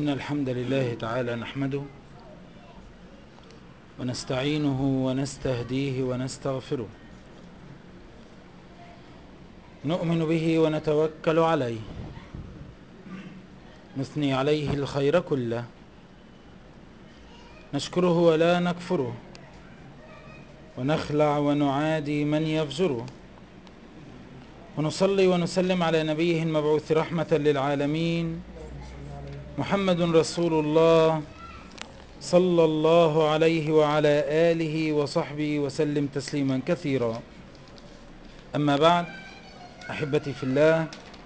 إن الحمد لله تعالى نحمده ونستعينه ونستهديه ونستغفره نؤمن به ونتوكل عليه نثني عليه الخير كله نشكره ولا نكفره ونخلع ونعادي من يفجره ونصلي ونسلم على نبيه المبعوث رحمة للعالمين محمد رسول الله صلى الله عليه وعلى آله وصحبه وسلم تسليما كثيرا أما بعد أحبتي في الله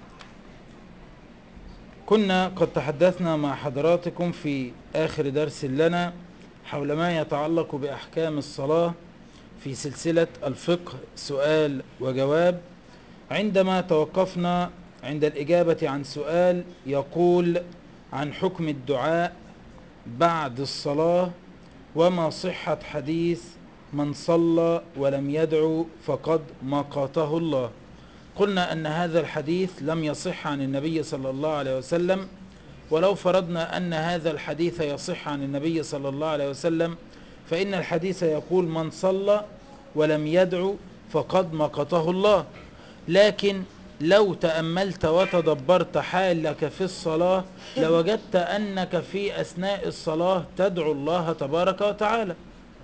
كنا قد تحدثنا مع حضراتكم في آخر درس لنا حول ما يتعلق بأحكام الصلاة في سلسلة الفقه سؤال وجواب عندما توقفنا عند الإجابة عن سؤال يقول عن حكم الدعاء بعد الصلاة وما صحة حديث من صلى ولم يدعو فقد مقاته الله قلنا أن هذا الحديث لم يصح عن النبي صلى الله عليه وسلم ولو فرضنا أن هذا الحديث يصح عن النبي صلى الله عليه وسلم فإن الحديث يقول من صلى ولم يدعو فقد مقته الله لكن لو تأملت وتدبرت حالك في الصلاة لوجدت أنك في أثناء الصلاة تدعو الله تبارك وتعالى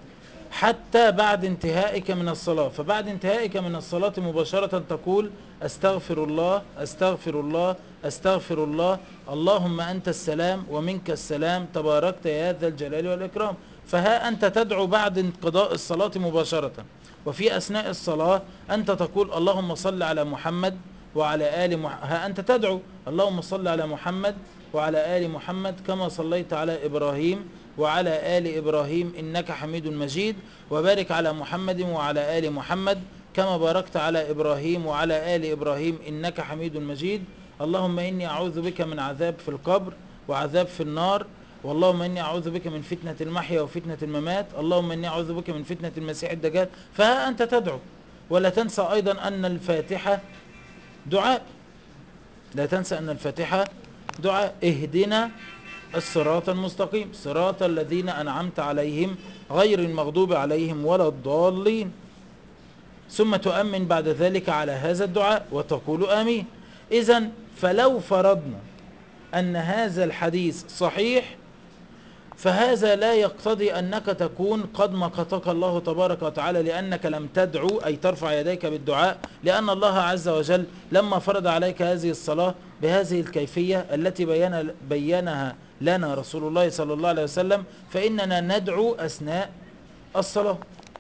حتى بعد انتهائك من الصلاة فبعد انتهائك من الصلاة مباشرة تقول أستغفر الله أستغفر الله أستغفر الله اللهم أنت السلام ومنك السلام تباركت يا ذا الجلال والإكرام فها أنت تدعو بعد انقضاء الصلاة مباشرة وفي أثناء الصلاة أنت تقول اللهم صل على محمد وعلى آل محمد ها أنت تدعو اللهم صل على محمد وعلى آل محمد كما صليت على إبراهيم وعلى آل إبراهيم إنك حميد مجيد وبارك على محمد وعلى آل محمد كما باركت على إبراهيم وعلى آل إبراهيم إنك حميد مجيد اللهم إني أعوذ بك من عذاب في القبر وعذاب في النار واللهم إني أعوذ بك من فتنة المحيا وفتنة الممات اللهم إني أعوذ بك من فتنة المسيح الدجال فها أنت تدعو ولا تنسى أيضا أن الفاتحة دعاء لا تنسى أن الفاتحة دعاء اهدنا الصراط المستقيم صراط الذين أنعمت عليهم غير المغضوب عليهم ولا الضالين ثم تؤمن بعد ذلك على هذا الدعاء وتقول آمين إذا فلو فرضنا أن هذا الحديث صحيح فهذا لا يقتضي أنك تكون قد مقتك الله تبارك وتعالى لأنك لم تدعو أي ترفع يديك بالدعاء لأن الله عز وجل لما فرض عليك هذه الصلاة بهذه الكيفية التي بين بينها لنا رسول الله صلى الله عليه وسلم فإننا ندعو أثناء الصلاة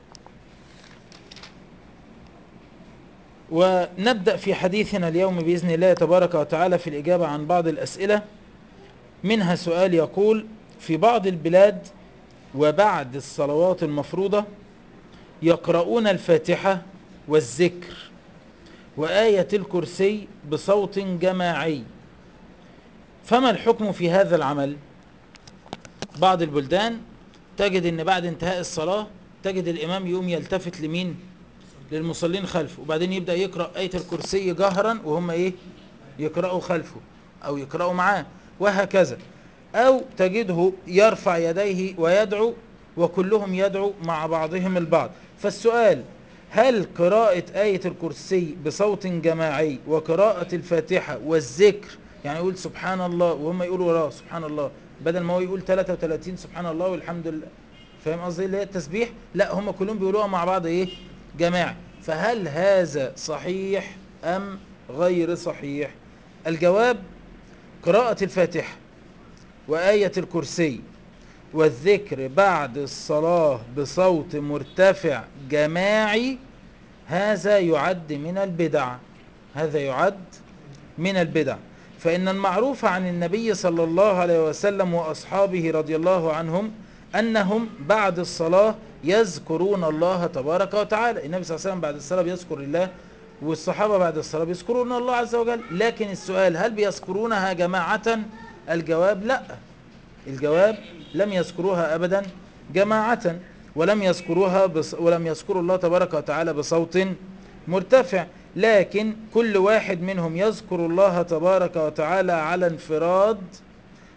ونبدأ في حديثنا اليوم بإذن الله تبارك وتعالى في الإجابة عن بعض الأسئلة منها سؤال يقول في بعض البلاد وبعد الصلوات المفروضة يقرؤون الفاتحة والذكر وآية الكرسي بصوت جماعي فما الحكم في هذا العمل بعض البلدان تجد ان بعد انتهاء الصلاة تجد الامام يقوم يلتفت لمين للمصلين خلفه وبعدين يبدأ يقرأ آية الكرسي جهرا وهم ايه يقرأوا خلفه او يقرأوا معاه وهكذا او تجده يرفع يديه ويدعو وكلهم يدعو مع بعضهم البعض فالسؤال هل قراءة آية الكرسي بصوت جماعي وقراءة الفاتحة والذكر يعني يقول سبحان الله وهم يقولوا وراه سبحان الله بدل ما هو يقول 33 سبحان الله والحمد لله فاهم قصدي اللي هي التسبيح لا هم كلهم بيقولوها مع بعض ايه جماعي فهل هذا صحيح ام غير صحيح الجواب قراءة الفاتحة وآية الكرسي والذكر بعد الصلاة بصوت مرتفع جماعي هذا يعد من البدع هذا يعد من البدع فإن المعروف عن النبي صلى الله عليه وسلم وأصحابه رضي الله عنهم أنهم بعد الصلاة يذكرون الله تبارك وتعالى النبي صلى الله عليه وسلم بعد الصلاة بيذكر الله والصحابة بعد الصلاة بيذكرون الله عز وجل لكن السؤال هل بيذكرونها جماعة الجواب لا الجواب لم يذكروها أبدا جماعة ولم يذكروها بص ولم يذكروا الله تبارك وتعالى بصوت مرتفع لكن كل واحد منهم يذكر الله تبارك وتعالى على انفراد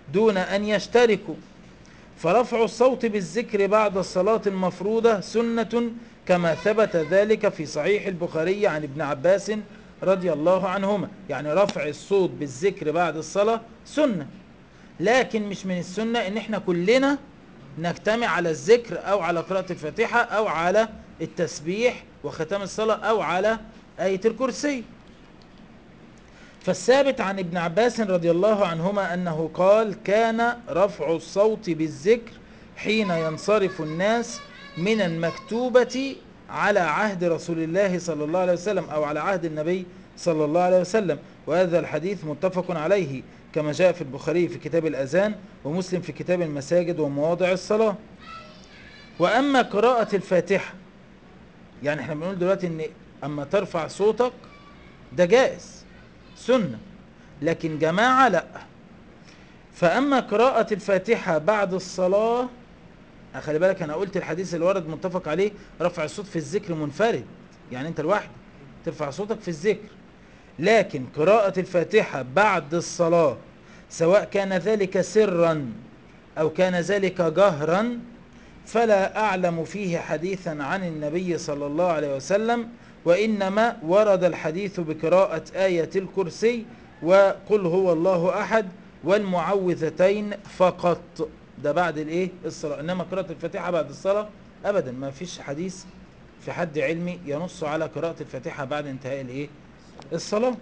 دون أن يشتركوا فرفع الصوت بالذكر بعد الصلاة المفروضة سنة كما ثبت ذلك في صحيح البخاري عن ابن عباس رضي الله عنهما يعني رفع الصوت بالذكر بعد الصلاة سنة لكن مش من السنة ان احنا كلنا نجتمع على الذكر او على قراءة الفاتحة او على التسبيح وختام الصلاة او على آية الكرسي فالثابت عن ابن عباس رضي الله عنهما أنه قال كان رفع الصوت بالذكر حين ينصرف الناس من المكتوبة على عهد رسول الله صلى الله عليه وسلم أو على عهد النبي صلى الله عليه وسلم وهذا الحديث متفق عليه كما جاء في البخاري في كتاب الأذان ومسلم في كتاب المساجد ومواضع الصلاة وأما قراءة الفاتحة يعني احنا بنقول دلوقتي ان اما ترفع صوتك ده جائز سنة لكن جماعة لا فأما قراءة الفاتحة بعد الصلاة خلي بالك أنا قلت الحديث اللي ورد متفق عليه رفع الصوت في الذكر منفرد يعني أنت لوحدك ترفع صوتك في الذكر لكن قراءة الفاتحة بعد الصلاة سواء كان ذلك سرا أو كان ذلك جهرا فلا أعلم فيه حديثا عن النبي صلى الله عليه وسلم وإنما ورد الحديث بقراءة آية الكرسي وقل هو الله أحد والمعوذتين فقط ده بعد الايه الصلاة انما قراءة الفاتحة بعد الصلاة ابدا ما فيش حديث في حد علمي ينص على قراءة الفاتحة بعد انتهاء الايه الصلاة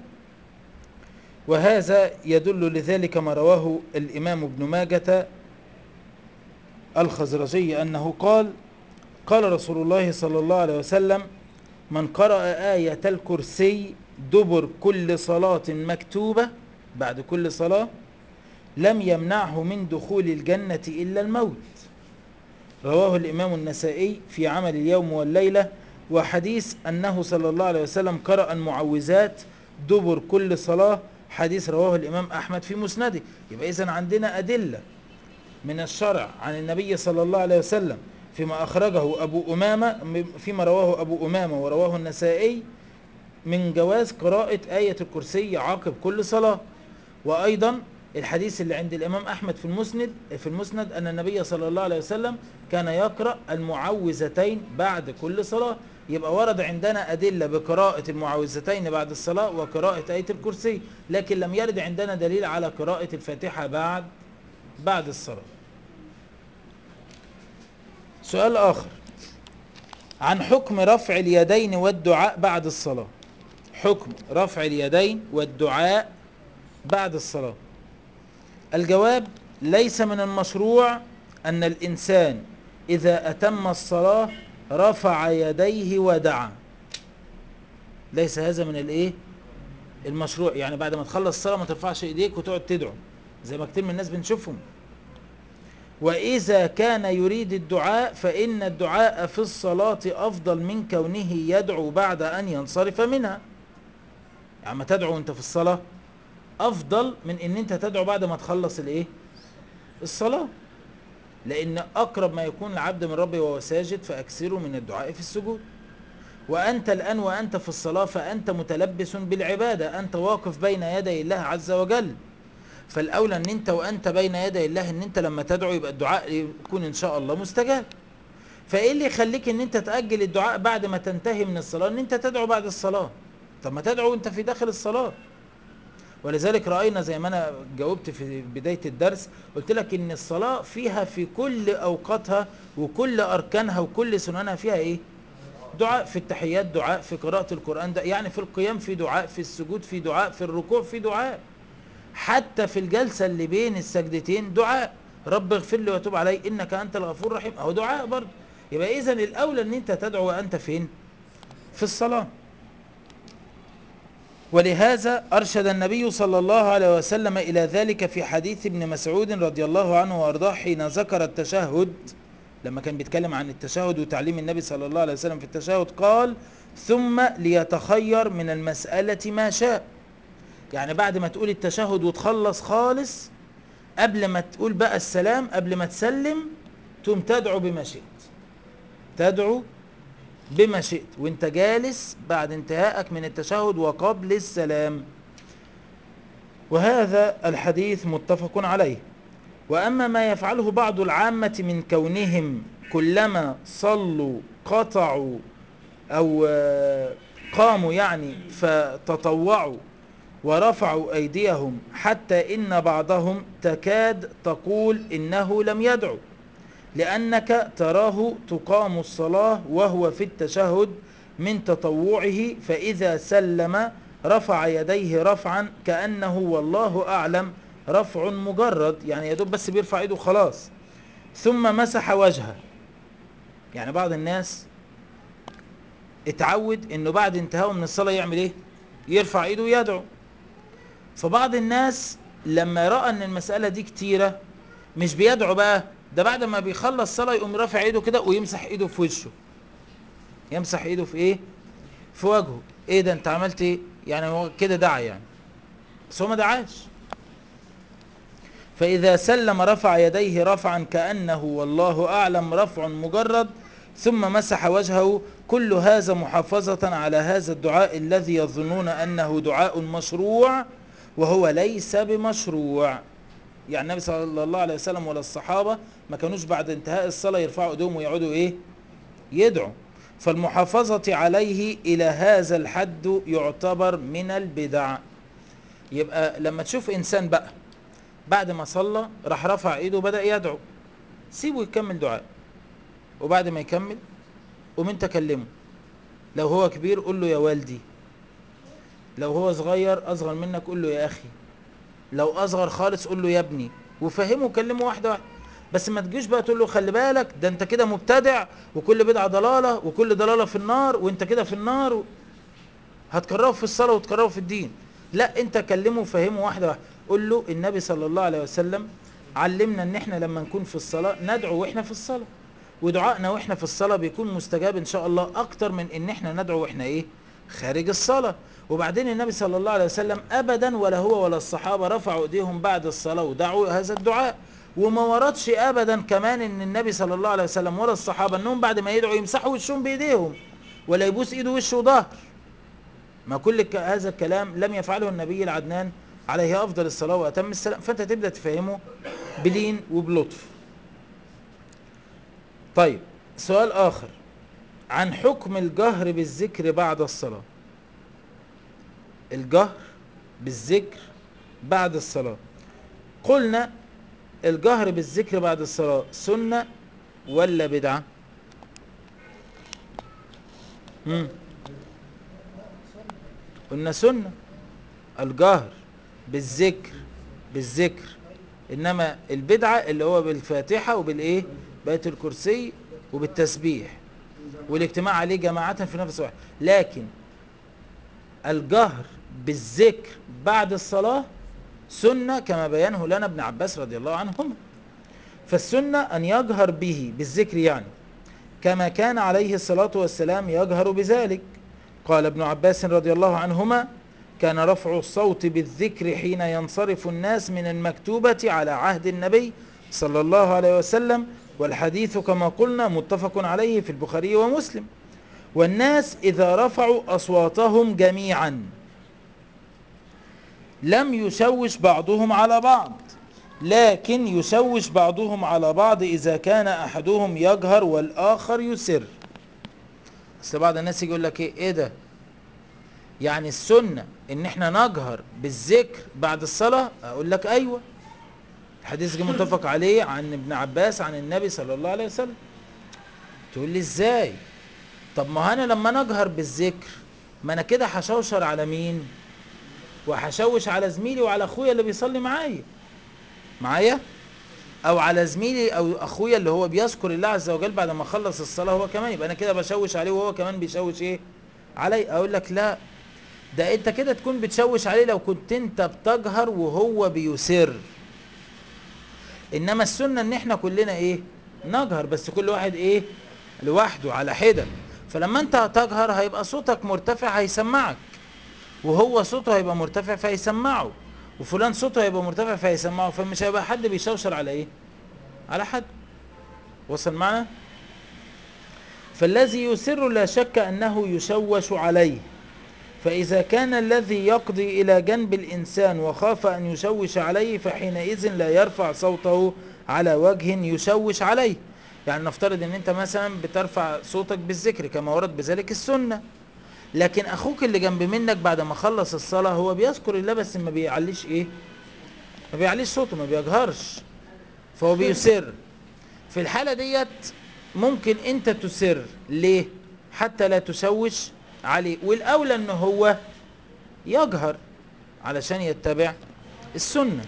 وهذا يدل لذلك ما رواه الامام ابن ماجة الخزرجي انه قال قال رسول الله صلى الله عليه وسلم من قرأ آية الكرسي دبر كل صلاة مكتوبة بعد كل صلاة لم يمنعه من دخول الجنة إلا الموت رواه الإمام النسائي في عمل اليوم والليلة وحديث أنه صلى الله عليه وسلم قرأ المعوذات دبر كل صلاة حديث رواه الإمام أحمد في مسنده يبقى إذن عندنا أدلة من الشرع عن النبي صلى الله عليه وسلم فيما أخرجه أبو أمامة فيما رواه أبو أمامة ورواه النسائي من جواز قراءة آية الكرسي عقب كل صلاة وأيضا الحديث اللي عند الإمام أحمد في المسند في المسند أن النبي صلى الله عليه وسلم كان يقرأ المعوذتين بعد كل صلاة يبقى ورد عندنا أدلة بقراءة المعوذتين بعد الصلاة وقراءة آية الكرسي لكن لم يرد عندنا دليل على قراءة الفاتحة بعد بعد الصلاة سؤال آخر عن حكم رفع اليدين والدعاء بعد الصلاة حكم رفع اليدين والدعاء بعد الصلاة الجواب ليس من المشروع أن الإنسان إذا أتم الصلاة رفع يديه ودعا ليس هذا من الايه المشروع يعني بعد ما تخلص الصلاة ما ترفعش ايديك وتقعد تدعو زي ما كتير من الناس بنشوفهم وإذا كان يريد الدعاء فإن الدعاء في الصلاة أفضل من كونه يدعو بعد أن ينصرف منها يعني ما تدعو أنت في الصلاة أفضل من أن أنت تدعو بعد ما تخلص الإيه الصلاة لأن أقرب ما يكون العبد من ربه وهو ساجد فأكثره من الدعاء في السجود وأنت الآن وأنت في الصلاة فأنت متلبس بالعبادة أنت واقف بين يدي الله عز وجل فالأولى أن أنت وأنت بين يدي الله أن أنت لما تدعو يبقى الدعاء يكون إن شاء الله مستجاب فإيه اللي يخليك أن أنت تأجل الدعاء بعد ما تنتهي من الصلاة أن أنت تدعو بعد الصلاة طب ما تدعو أنت في داخل الصلاة ولذلك رأينا زي ما أنا جاوبت في بداية الدرس قلت لك أن الصلاة فيها في كل أوقاتها وكل أركانها وكل سننها فيها إيه دعاء في التحيات دعاء في قراءة القرآن ده يعني في القيام في دعاء في السجود في دعاء في الركوع في دعاء حتى في الجلسة اللي بين السجدتين دعاء رب اغفر لي وتوب علي إنك أنت الغفور الرحيم أهو دعاء برضه يبقى إذا الأولى أن أنت تدعو وأنت فين في الصلاة ولهذا أرشد النبي صلى الله عليه وسلم إلى ذلك في حديث ابن مسعود رضي الله عنه وأرضاه حين ذكر التشهد لما كان بيتكلم عن التشهد وتعليم النبي صلى الله عليه وسلم في التشهد قال ثم ليتخير من المسألة ما شاء يعني بعد ما تقول التشهد وتخلص خالص قبل ما تقول بقى السلام قبل ما تسلم تقوم تدعو بما شئت تدعو بما شئت وانت جالس بعد انتهائك من التشهد وقبل السلام وهذا الحديث متفق عليه وأما ما يفعله بعض العامة من كونهم كلما صلوا قطعوا أو آه، قاموا يعني فتطوعوا ورفعوا أيديهم حتى إن بعضهم تكاد تقول إنه لم يدعو لأنك تراه تقام الصلاة وهو في التشهد من تطوعه فإذا سلم رفع يديه رفعا كأنه والله أعلم رفع مجرد يعني يدوب بس بيرفع ايده خلاص ثم مسح وجهه يعني بعض الناس اتعود انه بعد انتهائه من الصلاة يعمل ايه يرفع ايده ويدعو فبعض الناس لما رأى ان المسألة دي كتيرة مش بيدعو بقى ده بعد ما بيخلص صلاة يقوم رافع ايده كده ويمسح ايده في وشه يمسح ايده في ايه في وجهه ايه ده انت عملت ايه يعني هو كده دعا يعني بس هو ما دعاش فإذا سلم رفع يديه رفعا كأنه والله أعلم رفع مجرد ثم مسح وجهه كل هذا محافظة على هذا الدعاء الذي يظنون أنه دعاء مشروع وهو ليس بمشروع يعني النبي صلى الله عليه وسلم ولا الصحابة ما كانوش بعد انتهاء الصلاة يرفعوا ايديهم ويقعدوا ايه يدعوا فالمحافظة عليه إلى هذا الحد يعتبر من البدع يبقى لما تشوف إنسان بقى بعد ما صلى راح رفع ايده وبدأ يدعو سيبه يكمل دعاء وبعد ما يكمل قوم انت كلمه لو هو كبير قول له يا والدي لو هو صغير اصغر منك قول له يا اخي لو اصغر خالص قول له يا ابني وفهمه وكلمه واحده واحده بس ما تجيش بقى تقول له خلي بالك ده انت كده مبتدع وكل بدعه ضلاله وكل ضلاله في النار وانت كده في النار و... هتكرهه في الصلاه وتكرهه في الدين لا انت كلمه وفهمه واحده واحده قول له النبي صلى الله عليه وسلم علمنا ان احنا لما نكون في الصلاه ندعو واحنا في الصلاه ودعائنا واحنا في الصلاه بيكون مستجاب ان شاء الله اكتر من ان احنا ندعو واحنا ايه خارج الصلاه وبعدين النبي صلى الله عليه وسلم ابدا ولا هو ولا الصحابه رفعوا ايديهم بعد الصلاه ودعوا هذا الدعاء وما وردش ابدا كمان ان النبي صلى الله عليه وسلم ولا الصحابه انهم بعد ما يدعوا يمسحوا وشهم بايديهم ولا يبوس ايده وشه وظهر ما كل هذا الكلام لم يفعله النبي العدنان عليه افضل الصلاه واتم السلام فانت تبدا تفهمه بلين وبلطف طيب سؤال اخر عن حكم الجهر بالذكر بعد الصلاه الجهر بالذكر بعد الصلاه قلنا الجهر بالذكر بعد الصلاه سنه ولا بدعه امم قلنا سنه الجهر بالذكر بالذكر انما البدعه اللي هو بالفاتحه وبالايه بآية الكرسي وبالتسبيح والاجتماع عليه جماعة في نفس واحد لكن الجهر بالذكر بعد الصلاة سنة كما بيانه لنا ابن عباس رضي الله عنهما فالسنة أن يجهر به بالذكر يعني كما كان عليه الصلاة والسلام يجهر بذلك قال ابن عباس رضي الله عنهما كان رفع الصوت بالذكر حين ينصرف الناس من المكتوبة على عهد النبي صلى الله عليه وسلم والحديث كما قلنا متفق عليه في البخاري ومسلم والناس إذا رفعوا أصواتهم جميعا لم يشوش بعضهم على بعض لكن يشوش بعضهم على بعض إذا كان أحدهم يجهر والآخر يسر أصل بعض الناس يقول لك إيه, إيه ده يعني السنة إن إحنا نجهر بالذكر بعد الصلاة أقول لك أيوة الحديث جه متفق عليه عن ابن عباس عن النبي صلى الله عليه وسلم تقول لي ازاي طب ما انا لما نجهر بالذكر ما انا كده هشوشر على مين وهشوش على زميلي وعلى اخويا اللي بيصلي معايا معايا او على زميلي او اخويا اللي هو بيذكر الله عز وجل بعد ما خلص الصلاه هو كمان يبقى انا كده بشوش عليه وهو كمان بيشوش ايه علي اقول لك لا ده انت كده تكون بتشوش عليه لو كنت انت بتجهر وهو بيسر انما السنة ان احنا كلنا ايه نجهر بس كل واحد ايه لوحده على حدة فلما انت هتجهر هيبقى صوتك مرتفع هيسمعك وهو صوته هيبقى مرتفع فهيسمعه وفلان صوته هيبقى مرتفع فهيسمعه فمش هيبقى حد بيشوشر على ايه على حد وصل معنا فالذي يسر لا شك انه يشوش عليه فإذا كان الذي يقضي إلى جنب الإنسان وخاف أن يشوش عليه فحينئذ لا يرفع صوته على وجه يشوش عليه يعني نفترض ان انت مثلا بترفع صوتك بالذكر كما ورد بذلك السنة لكن اخوك اللي جنب منك بعد ما خلص الصلاة هو بيذكر الله بس ما بيعليش ايه ما بيعليش صوته ما بيجهرش فهو بيسر في الحالة ديت ممكن انت تسر ليه حتى لا تشوش عليه والاولى ان هو يجهر علشان يتبع السنة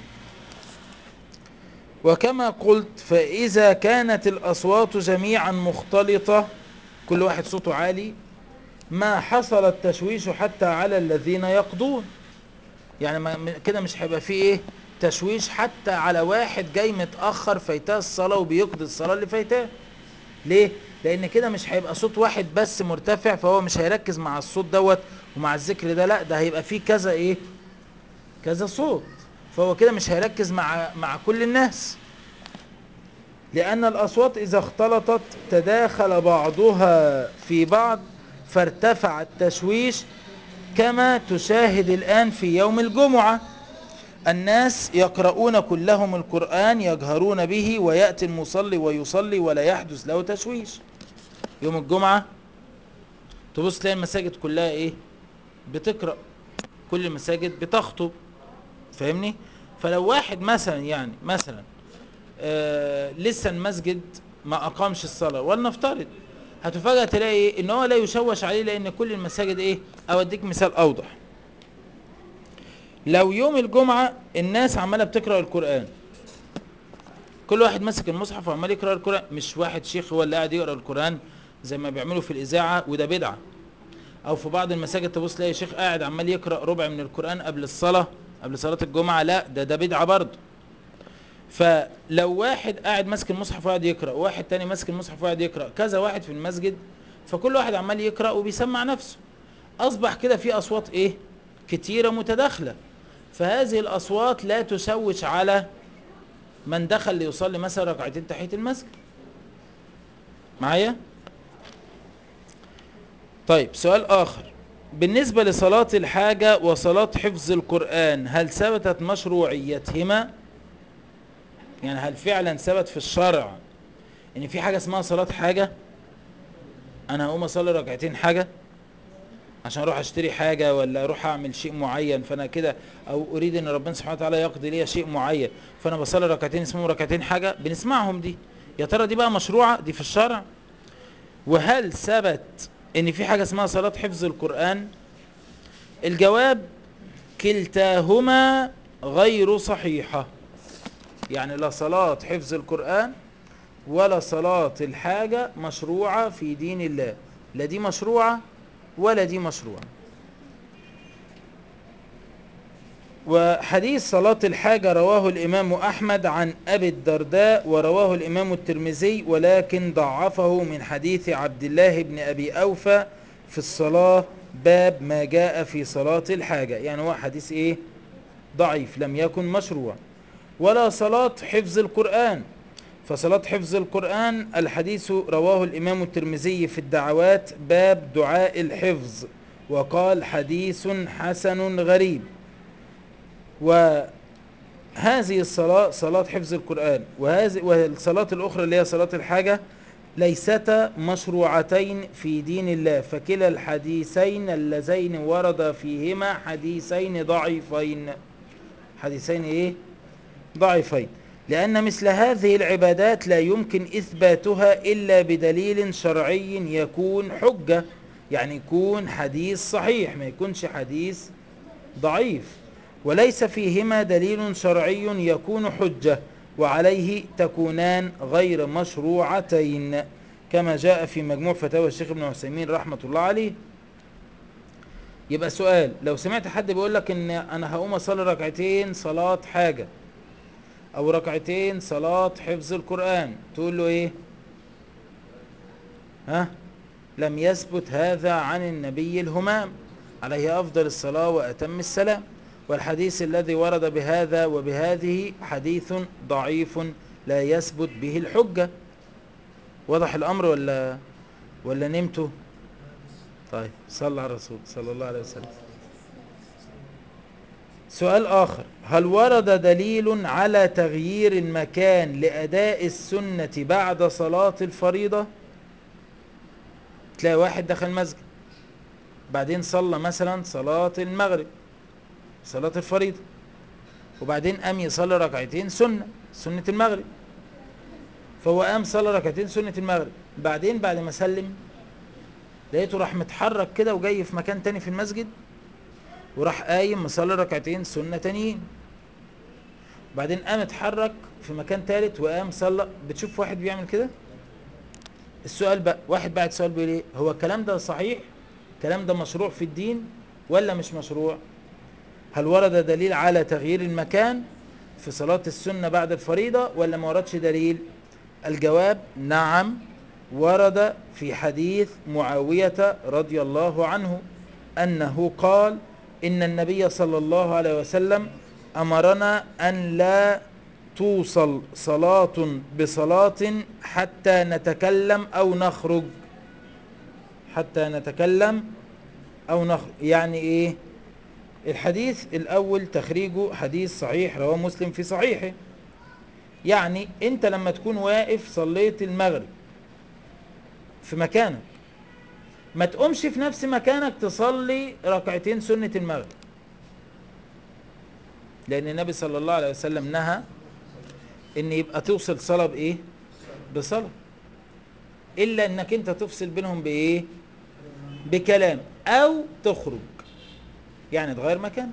وكما قلت فإذا كانت الأصوات جميعا مختلطة كل واحد صوته عالي ما حصل التشويش حتى على الذين يقضون يعني ما كده مش هيبقى فيه ايه تشويش حتى على واحد جاي متأخر فايتاه الصلاة وبيقضي الصلاة اللي فايتاه ليه؟ لأن كده مش هيبقى صوت واحد بس مرتفع فهو مش هيركز مع الصوت دوت ومع الذكر ده لا ده هيبقى فيه كذا ايه كذا صوت فهو كده مش هيركز مع مع كل الناس لأن الأصوات إذا اختلطت تداخل بعضها في بعض فارتفع التشويش كما تشاهد الآن في يوم الجمعة الناس يقرؤون كلهم القرآن يجهرون به ويأتي المصلي ويصلي ولا يحدث له تشويش يوم الجمعة تبص تلاقي المساجد كلها ايه بتقرأ كل المساجد بتخطب فاهمني فلو واحد مثلا يعني مثلا آه لسه المسجد ما اقامش الصلاة ولنفترض هتفاجأ تلاقي ايه ان هو لا يشوش عليه لان كل المساجد ايه اوديك مثال اوضح لو يوم الجمعة الناس عمالة بتقرأ القرآن كل واحد ماسك المصحف وعمال يقرأ القرآن مش واحد شيخ هو اللي قاعد يقرأ القرآن زي ما بيعملوا في الإذاعة وده بدعة أو في بعض المساجد تبص تلاقي شيخ قاعد عمال يقرأ ربع من القرآن قبل الصلاة قبل صلاة الجمعة لا ده ده بدعة برضه فلو واحد قاعد ماسك المصحف وقاعد يقرأ وواحد تاني ماسك المصحف وقاعد يقرأ كذا واحد في المسجد فكل واحد عمال يقرأ وبيسمع نفسه أصبح كده في أصوات إيه كتيرة متداخلة فهذه الأصوات لا تشوش على من دخل ليصلي مثلا ركعتين تحية المسجد معايا طيب سؤال آخر بالنسبة لصلاة الحاجة وصلاة حفظ القرآن هل ثبتت مشروعيتهما يعني هل فعلا ثبت في الشرع ان في حاجة اسمها صلاة حاجة انا هقوم اصلي ركعتين حاجة عشان اروح اشتري حاجة ولا اروح اعمل شيء معين فانا كده او اريد ان ربنا سبحانه وتعالى يقضي لي شيء معين فانا بصلي ركعتين اسمهم ركعتين حاجة بنسمعهم دي يا ترى دي بقى مشروعة دي في الشرع وهل ثبت ان في حاجة اسمها صلاة حفظ القرآن الجواب كلتاهما غير صحيحة يعني لا صلاة حفظ القرآن ولا صلاة الحاجة مشروعة في دين الله لا دي مشروعة ولا دي مشروعة وحديث صلاة الحاجة رواه الإمام أحمد عن أبي الدرداء ورواه الإمام الترمذي ولكن ضعفه من حديث عبد الله بن أبي أوفى في الصلاة باب ما جاء في صلاة الحاجة يعني هو حديث إيه ضعيف لم يكن مشروع ولا صلاة حفظ القرآن فصلاة حفظ القرآن الحديث رواه الإمام الترمذي في الدعوات باب دعاء الحفظ وقال حديث حسن غريب وهذه الصلاة صلاة حفظ القرآن وهذه والصلاة الأخرى اللي هي صلاة الحاجة ليستا مشروعتين في دين الله فكلا الحديثين اللذين ورد فيهما حديثين ضعيفين حديثين ايه ضعيفين لأن مثل هذه العبادات لا يمكن إثباتها إلا بدليل شرعي يكون حجة يعني يكون حديث صحيح ما يكونش حديث ضعيف وليس فيهما دليل شرعي يكون حجة وعليه تكونان غير مشروعتين كما جاء في مجموع فتاوى الشيخ ابن عثيمين رحمة الله عليه يبقى سؤال لو سمعت حد بيقول لك ان انا هقوم اصلي ركعتين صلاة حاجة او ركعتين صلاة حفظ القرآن تقول له ايه ها لم يثبت هذا عن النبي الهمام عليه افضل الصلاة واتم السلام والحديث الذي ورد بهذا وبهذه حديث ضعيف لا يثبت به الحجة وضح الامر ولا ولا نمتوا طيب صلى على الرسول صلى الله عليه وسلم سؤال آخر هل ورد دليل على تغيير المكان لأداء السنة بعد صلاة الفريضة تلاقي واحد دخل مسجد بعدين صلى مثلا صلاة المغرب صلاة الفريضة وبعدين قام يصلي ركعتين سنة سنة المغرب فهو قام صلى ركعتين سنة المغرب بعدين بعد ما سلم لقيته راح متحرك كده وجاي في مكان تاني في المسجد وراح قايم مصلي ركعتين سنة تانيين بعدين قام اتحرك في مكان تالت وقام صلى بتشوف واحد بيعمل كده السؤال بقى واحد بعد سؤال بيقول ايه هو الكلام ده صحيح الكلام ده مشروع في الدين ولا مش مشروع هل ورد دليل على تغيير المكان في صلاة السنة بعد الفريضة ولا ما وردش دليل الجواب نعم ورد في حديث معاوية رضي الله عنه أنه قال إن النبي صلى الله عليه وسلم أمرنا أن لا توصل صلاة بصلاة حتى نتكلم أو نخرج حتى نتكلم أو نخرج يعني إيه الحديث الأول تخريجه حديث صحيح رواه مسلم في صحيحه يعني أنت لما تكون واقف صليت المغرب في مكانك ما تقومش في نفس مكانك تصلي ركعتين سنة المغرب لأن النبي صلى الله عليه وسلم نهى ان يبقى توصل صلاة بايه بصلاة الا انك انت تفصل بينهم بايه بكلام او تخرج يعني تغير مكان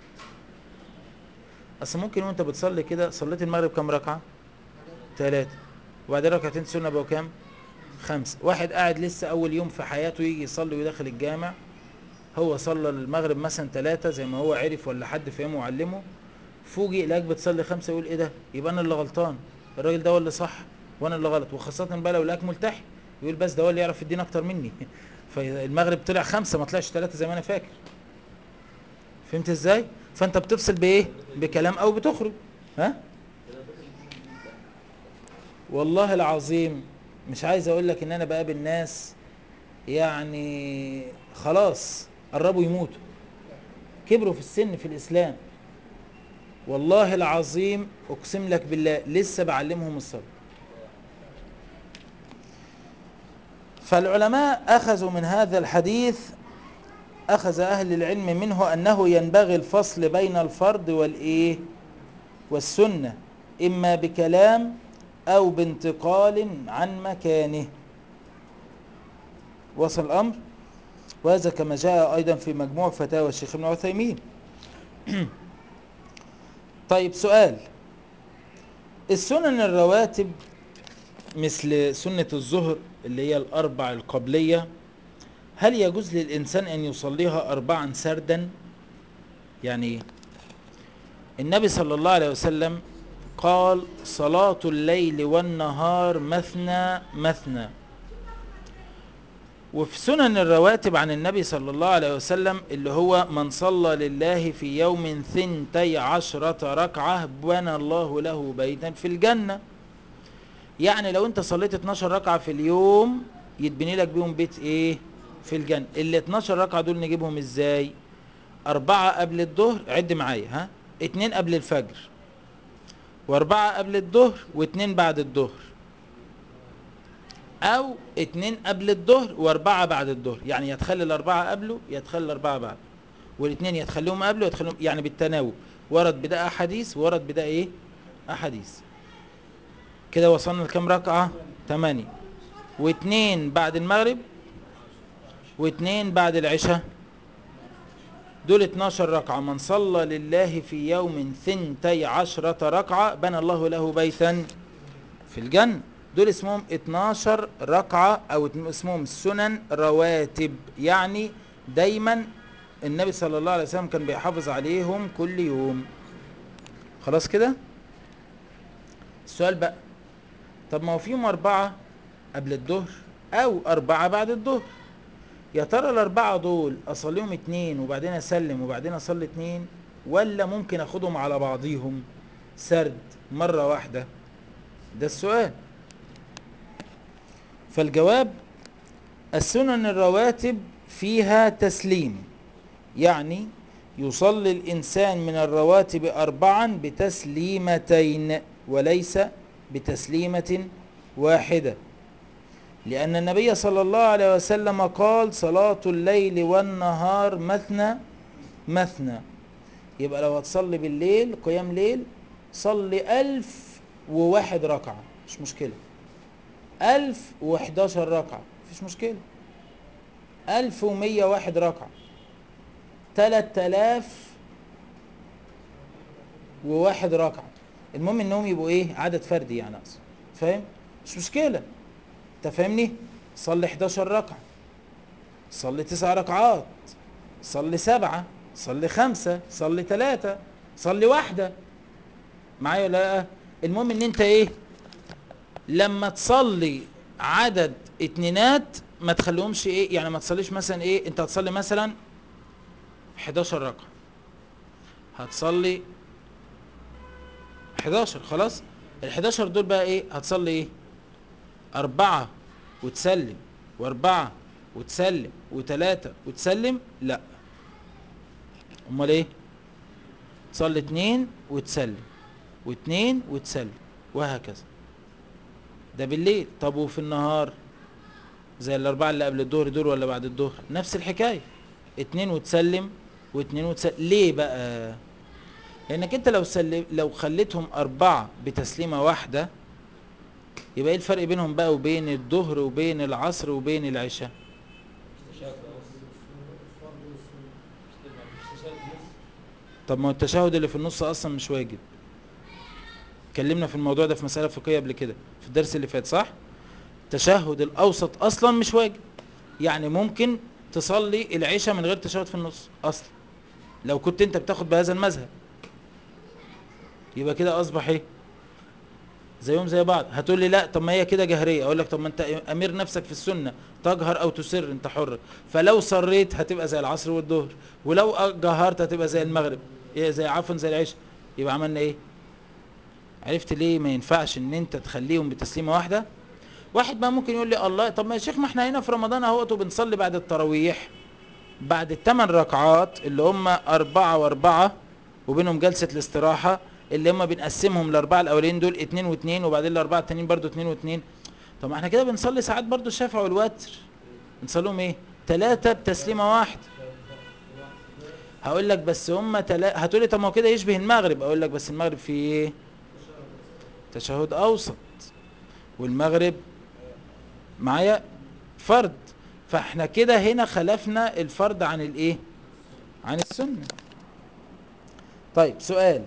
اصل ممكن وانت بتصلي كده صليت المغرب كام ركعة ثلاثة وبعدين ركعتين سنة بقوا كام خمسة واحد قاعد لسه اول يوم في حياته يجي يصلي ويدخل الجامع هو صلى المغرب مثلا ثلاثة زي ما هو عرف ولا حد فهمه وعلمه فوجئ لك بتصلي خمسة يقول ايه ده يبقى انا اللي غلطان الراجل ده هو اللي صح وانا اللي غلط وخاصة بقى لو لقاك ملتحي يقول بس ده هو اللي يعرف الدين اكتر مني فالمغرب طلع خمسة ما طلعش ثلاثة زي ما انا فاكر فهمت ازاي فانت بتفصل بايه بكلام او بتخرج ها والله العظيم مش عايز اقول لك ان انا بقابل ناس يعني خلاص قربوا يموتوا كبروا في السن في الاسلام والله العظيم اقسم لك بالله لسه بعلمهم الصلاه فالعلماء اخذوا من هذا الحديث اخذ اهل العلم منه انه ينبغي الفصل بين الفرض والايه والسنه اما بكلام او بانتقال عن مكانه وصل الامر وهذا كما جاء ايضا في مجموع فتاوى الشيخ ابن عثيمين طيب سؤال السنن الرواتب مثل سنة الظهر اللي هي الأربع القبلية هل يجوز للإنسان أن يصليها أربعا سردا يعني إيه؟ النبي صلى الله عليه وسلم قال صلاة الليل والنهار مثنى مثنى وفي سنن الرواتب عن النبي صلى الله عليه وسلم اللي هو من صلى لله في يوم ثنتي عشرة ركعة بنى الله له بيتا في الجنة يعني لو انت صليت 12 ركعة في اليوم يتبني لك بيهم بيت ايه في الجنة ال 12 ركعة دول نجيبهم ازاي اربعة قبل الظهر عد معايا ها اتنين قبل الفجر واربعة قبل الظهر واتنين بعد الظهر او اتنين قبل الظهر واربعة بعد الظهر يعني يتخلي الاربعة قبله يتخلي الاربعة بعده والاتنين يتخليهم قبله يتخليهم يعني بالتناوب ورد بدا احاديث ورد بدا ايه احاديث كده وصلنا لكام ركعة تمانية واتنين بعد المغرب واتنين بعد العشاء دول 12 ركعة من صلى لله في يوم ثنتي عشرة ركعة بنى الله له بيتا في الجنة دول اسمهم 12 ركعة او اسمهم سنن رواتب يعني دايما النبي صلى الله عليه وسلم كان بيحافظ عليهم كل يوم خلاص كده السؤال بقى طب ما هو فيهم أربعة قبل الظهر أو أربعة بعد الظهر يا ترى الأربعة دول أصليهم اتنين وبعدين أسلم وبعدين أصلي اتنين ولا ممكن أخدهم على بعضيهم سرد مرة واحدة ده السؤال فالجواب السنن الرواتب فيها تسليم يعني يصلي الإنسان من الرواتب أربعا بتسليمتين وليس بتسليمة واحدة لأن النبي صلى الله عليه وسلم قال صلاة الليل والنهار مثنى مثنى يبقى لو هتصلي بالليل قيام ليل صلي ألف وواحد ركعة مش مشكلة ألف وحداشر ركعة مفيش مشكلة ألف ومية واحد ركعة تلات آلاف وواحد ركعة المهم انهم يبقوا ايه عدد فردي يعني اقصد فاهم مش مشكلة انت فاهمني صلي 11 ركعة صلي تسع ركعات صلي سبعة صلي خمسة صلي ثلاثة صلي واحدة معايا ولا لا المهم ان انت ايه لما تصلي عدد اتنينات ما تخليهمش ايه يعني ما تصليش مثلا ايه انت هتصلي مثلا 11 ركعة هتصلي 11 خلاص ال 11 دول بقى ايه هتصلي ايه أربعة وتسلم وأربعة وتسلم وتلاتة وتسلم لا أمال إيه تصلي اتنين وتسلم واتنين وتسلم وهكذا ده بالليل طب وفي النهار زي الأربعة اللي قبل الظهر دول ولا بعد الظهر نفس الحكاية اتنين وتسلم واتنين وتسلم ليه بقى لأنك أنت لو سلم لو خليتهم أربعة بتسليمة واحدة يبقى ايه الفرق بينهم بقى وبين الظهر وبين العصر وبين العشاء طب ما هو التشهد اللي في النص اصلا مش واجب اتكلمنا في الموضوع ده في مسألة فقهية قبل كده في الدرس اللي فات صح التشهد الاوسط اصلا مش واجب يعني ممكن تصلي العشاء من غير تشهد في النص اصلا لو كنت انت بتاخد بهذا المذهب يبقى كده اصبح ايه زيهم زي بعض هتقول لي لا طب ما هي كده جهريه اقول لك طب ما انت امير نفسك في السنه تجهر او تسر انت حر فلو صريت هتبقى زي العصر والظهر ولو جهرت هتبقى زي المغرب ايه زي عفوا زي العشاء يبقى عملنا ايه عرفت ليه ما ينفعش ان انت تخليهم بتسليمه واحده واحد بقى ممكن يقول لي الله طب ما يا شيخ ما احنا هنا في رمضان اهوت وبنصلي بعد التراويح بعد الثمان ركعات اللي هم أربعة وأربعة وبينهم جلسة الاستراحة اللي هم بنقسمهم الأربعة الأولين دول اتنين واتنين وبعدين الأربعة التانيين برضو اتنين واتنين طب ما احنا كده بنصلي ساعات برضو الشفع والوتر بنصليهم ايه؟ تلاتة بتسليمة واحدة هقول لك بس هم تلا... هتقول لي طب ما هو كده يشبه المغرب اقول لك بس المغرب فيه ايه؟ تشهد أوسط والمغرب معايا فرد فاحنا كده هنا خلفنا الفرد عن الايه عن السنة طيب سؤال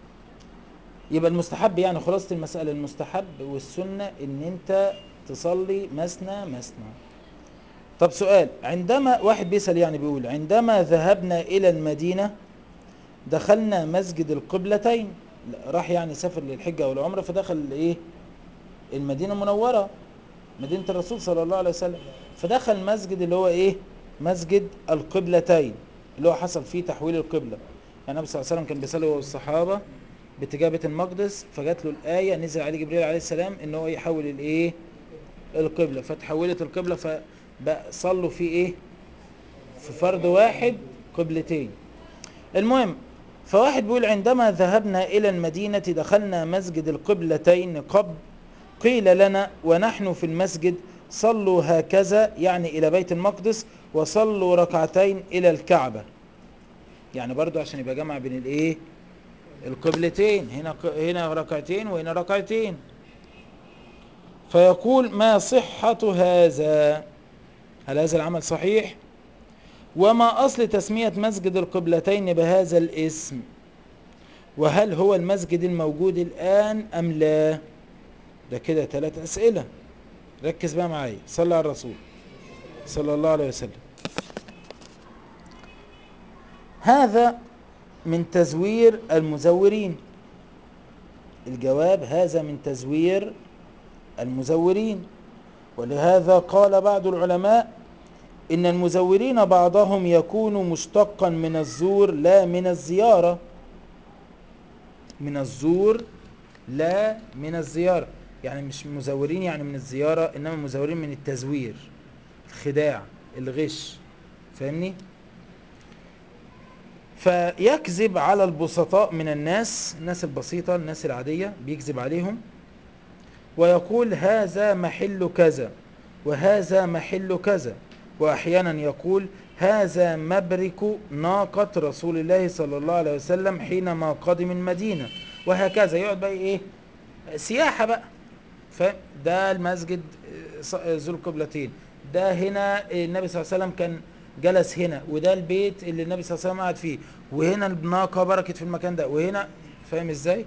يبقى المستحب يعني خلاصة المسألة المستحب والسنة ان انت تصلي مثنى مثنى طب سؤال عندما واحد بيسأل يعني بيقول عندما ذهبنا الى المدينة دخلنا مسجد القبلتين راح يعني سافر للحجة او العمرة فدخل ايه المدينة المنورة مدينة الرسول صلى الله عليه وسلم فدخل مسجد اللي هو ايه مسجد القبلتين اللي هو حصل فيه تحويل القبلة يعني النبي صلى الله عليه وسلم كان بيصلي هو والصحابة باتجاه بيت المقدس فجات له الآية نزل عليه جبريل عليه السلام ان هو يحول الايه القبلة فتحولت القبلة فبقى صلوا في ايه في فرد واحد قبلتين المهم فواحد بيقول عندما ذهبنا إلى المدينة دخلنا مسجد القبلتين قبل قيل لنا ونحن في المسجد صلوا هكذا يعني إلى بيت المقدس وصلوا ركعتين إلى الكعبة يعني برضو عشان يبقى جمع بين الايه القبلتين هنا هنا ركعتين وهنا ركعتين فيقول ما صحة هذا هل هذا العمل صحيح وما أصل تسمية مسجد القبلتين بهذا الاسم وهل هو المسجد الموجود الآن أم لا ده كده ثلاث أسئلة ركز بقى معايا صلى على الرسول صلى الله عليه وسلم هذا من تزوير المزورين الجواب هذا من تزوير المزورين ولهذا قال بعض العلماء إن المزورين بعضهم يكون مشتقا من الزور لا من الزيارة من الزور لا من الزيارة يعني مش مزورين يعني من الزيارة إنما مزورين من التزوير الخداع الغش فاهمني فيكذب على البسطاء من الناس الناس البسيطة الناس العادية بيكذب عليهم ويقول هذا محل كذا وهذا محل كذا وأحيانا يقول هذا مبرك ناقة رسول الله صلى الله عليه وسلم حينما قدم المدينة وهكذا يقعد بقى ايه سياحة بقى فده المسجد ذو القبلتين ده هنا النبي صلى الله عليه وسلم كان جلس هنا وده البيت اللي النبي صلى الله عليه وسلم قعد فيه وهنا الناقة بركت في المكان ده وهنا فاهم ازاي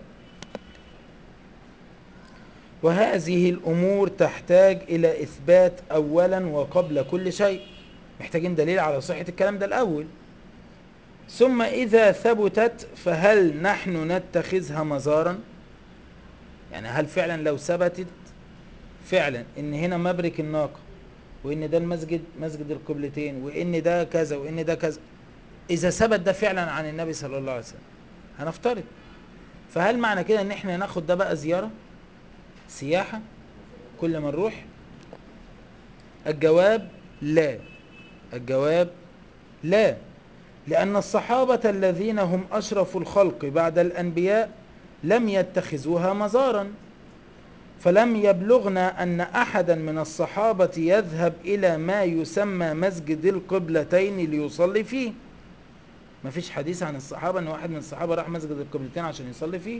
وهذه الأمور تحتاج إلى إثبات أولا وقبل كل شيء محتاجين دليل على صحة الكلام ده الأول ثم إذا ثبتت فهل نحن نتخذها مزارا يعني هل فعلا لو ثبتت فعلا ان هنا مبرك الناقة وان ده المسجد مسجد القبلتين وان ده كذا وان ده كذا اذا ثبت ده فعلا عن النبي صلى الله عليه وسلم هنفترض فهل معنى كده ان احنا ناخد ده بقى زيارة سياحة كل ما نروح الجواب لا الجواب لا لأن الصحابة الذين هم أشرف الخلق بعد الأنبياء لم يتخذوها مزارا فلم يبلغنا أن أحدا من الصحابة يذهب إلى ما يسمى مسجد القبلتين ليصلي فيه ما فيش حديث عن الصحابة أن واحد من الصحابة راح مسجد القبلتين عشان يصلي فيه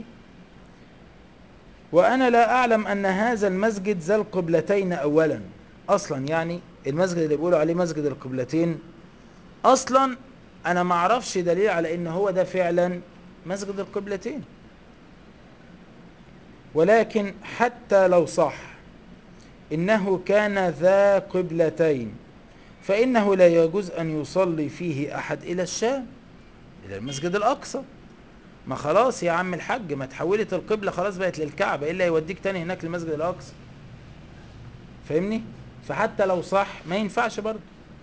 وأنا لا أعلم أن هذا المسجد ذا القبلتين أولا أصلا يعني المسجد اللي بيقولوا عليه مسجد القبلتين أصلا أنا ما أعرفش دليل على أن هو ده فعلا مسجد القبلتين ولكن حتى لو صح إنه كان ذا قبلتين فإنه لا يجوز أن يصلي فيه أحد إلى الشام إلى المسجد الأقصى ما خلاص يا عم الحاج ما تحولت القبلة خلاص بقت للكعبة إلا يوديك تاني هناك للمسجد الأقصى فاهمني فحتى لو صح ما ينفعش برضه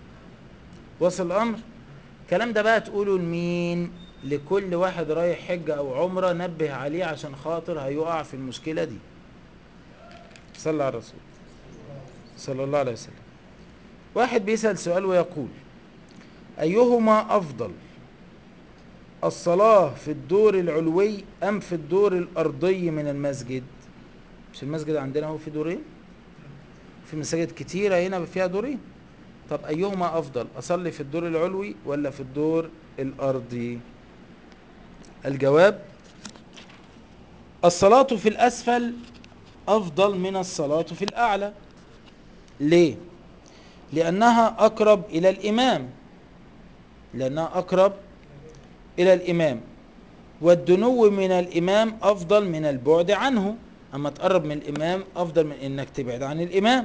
وصل الأمر الكلام ده بقى تقوله لمين لكل واحد رايح حجة أو عمرة نبه عليه عشان خاطر هيقع في المشكلة دي صلى على الرسول صلى الله عليه وسلم واحد بيسأل سؤال ويقول أيهما أفضل الصلاة في الدور العلوي أم في الدور الأرضي من المسجد مش المسجد عندنا هو في دورين في مساجد كتيرة هنا فيها دورين طب أيهما أفضل أصلي في الدور العلوي ولا في الدور الأرضي الجواب الصلاة في الأسفل أفضل من الصلاة في الأعلى ليه؟ لأنها أقرب إلى الإمام لأنها أقرب إلى الإمام والدنو من الإمام أفضل من البعد عنه أما تقرب من الإمام أفضل من إنك تبعد عن الإمام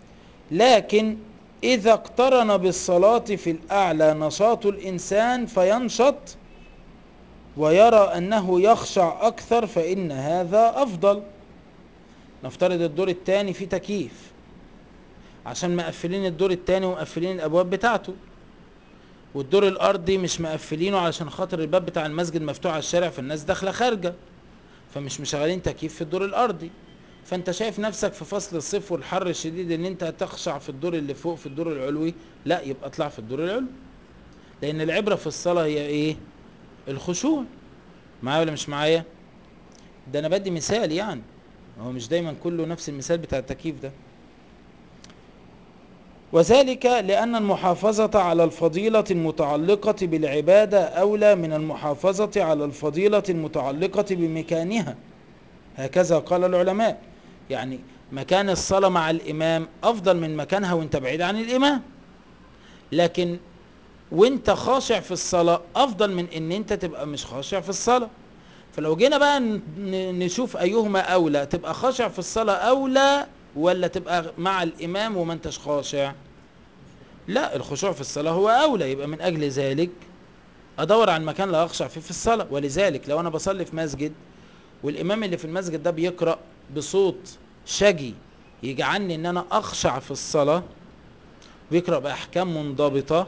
لكن إذا اقترن بالصلاة في الأعلى نشاط الإنسان فينشط ويرى أنه يخشع أكثر فإن هذا أفضل نفترض الدور الثاني فيه تكييف عشان مقفلين الدور الثاني ومقفلين الأبواب بتاعته والدور الأرضي مش مقفلينه علشان خاطر الباب بتاع المسجد مفتوح على الشارع فالناس داخلة خارجة فمش مشغلين تكييف في الدور الأرضي فانت شايف نفسك في فصل الصيف والحر الشديد ان انت هتخشع في الدور اللي فوق في الدور العلوي لا يبقى اطلع في الدور العلوي لان العبرة في الصلاة هي ايه الخشوع معايا ولا مش معايا ده انا بدي مثال يعني هو مش دايما كله نفس المثال بتاع التكييف ده وذلك لأن المحافظة على الفضيلة المتعلقة بالعبادة أولى من المحافظة على الفضيلة المتعلقة بمكانها هكذا قال العلماء يعني مكان الصلاة مع الإمام أفضل من مكانها وانت بعيد عن الإمام لكن وانت خاشع في الصلاة أفضل من ان انت تبقى مش خاشع في الصلاة فلو جينا بقى نشوف أيهما أولى تبقى خاشع في الصلاة أولى ولا تبقى مع الإمام وما انتش خاشع لا الخشوع في الصلاة هو أولى يبقى من أجل ذلك أدور عن مكان لا أخشع فيه في الصلاة ولذلك لو أنا بصلي في مسجد والإمام اللي في المسجد ده بيقرأ بصوت شجي يجعلني ان انا اخشع في الصلاة ويقرأ بأحكام منضبطة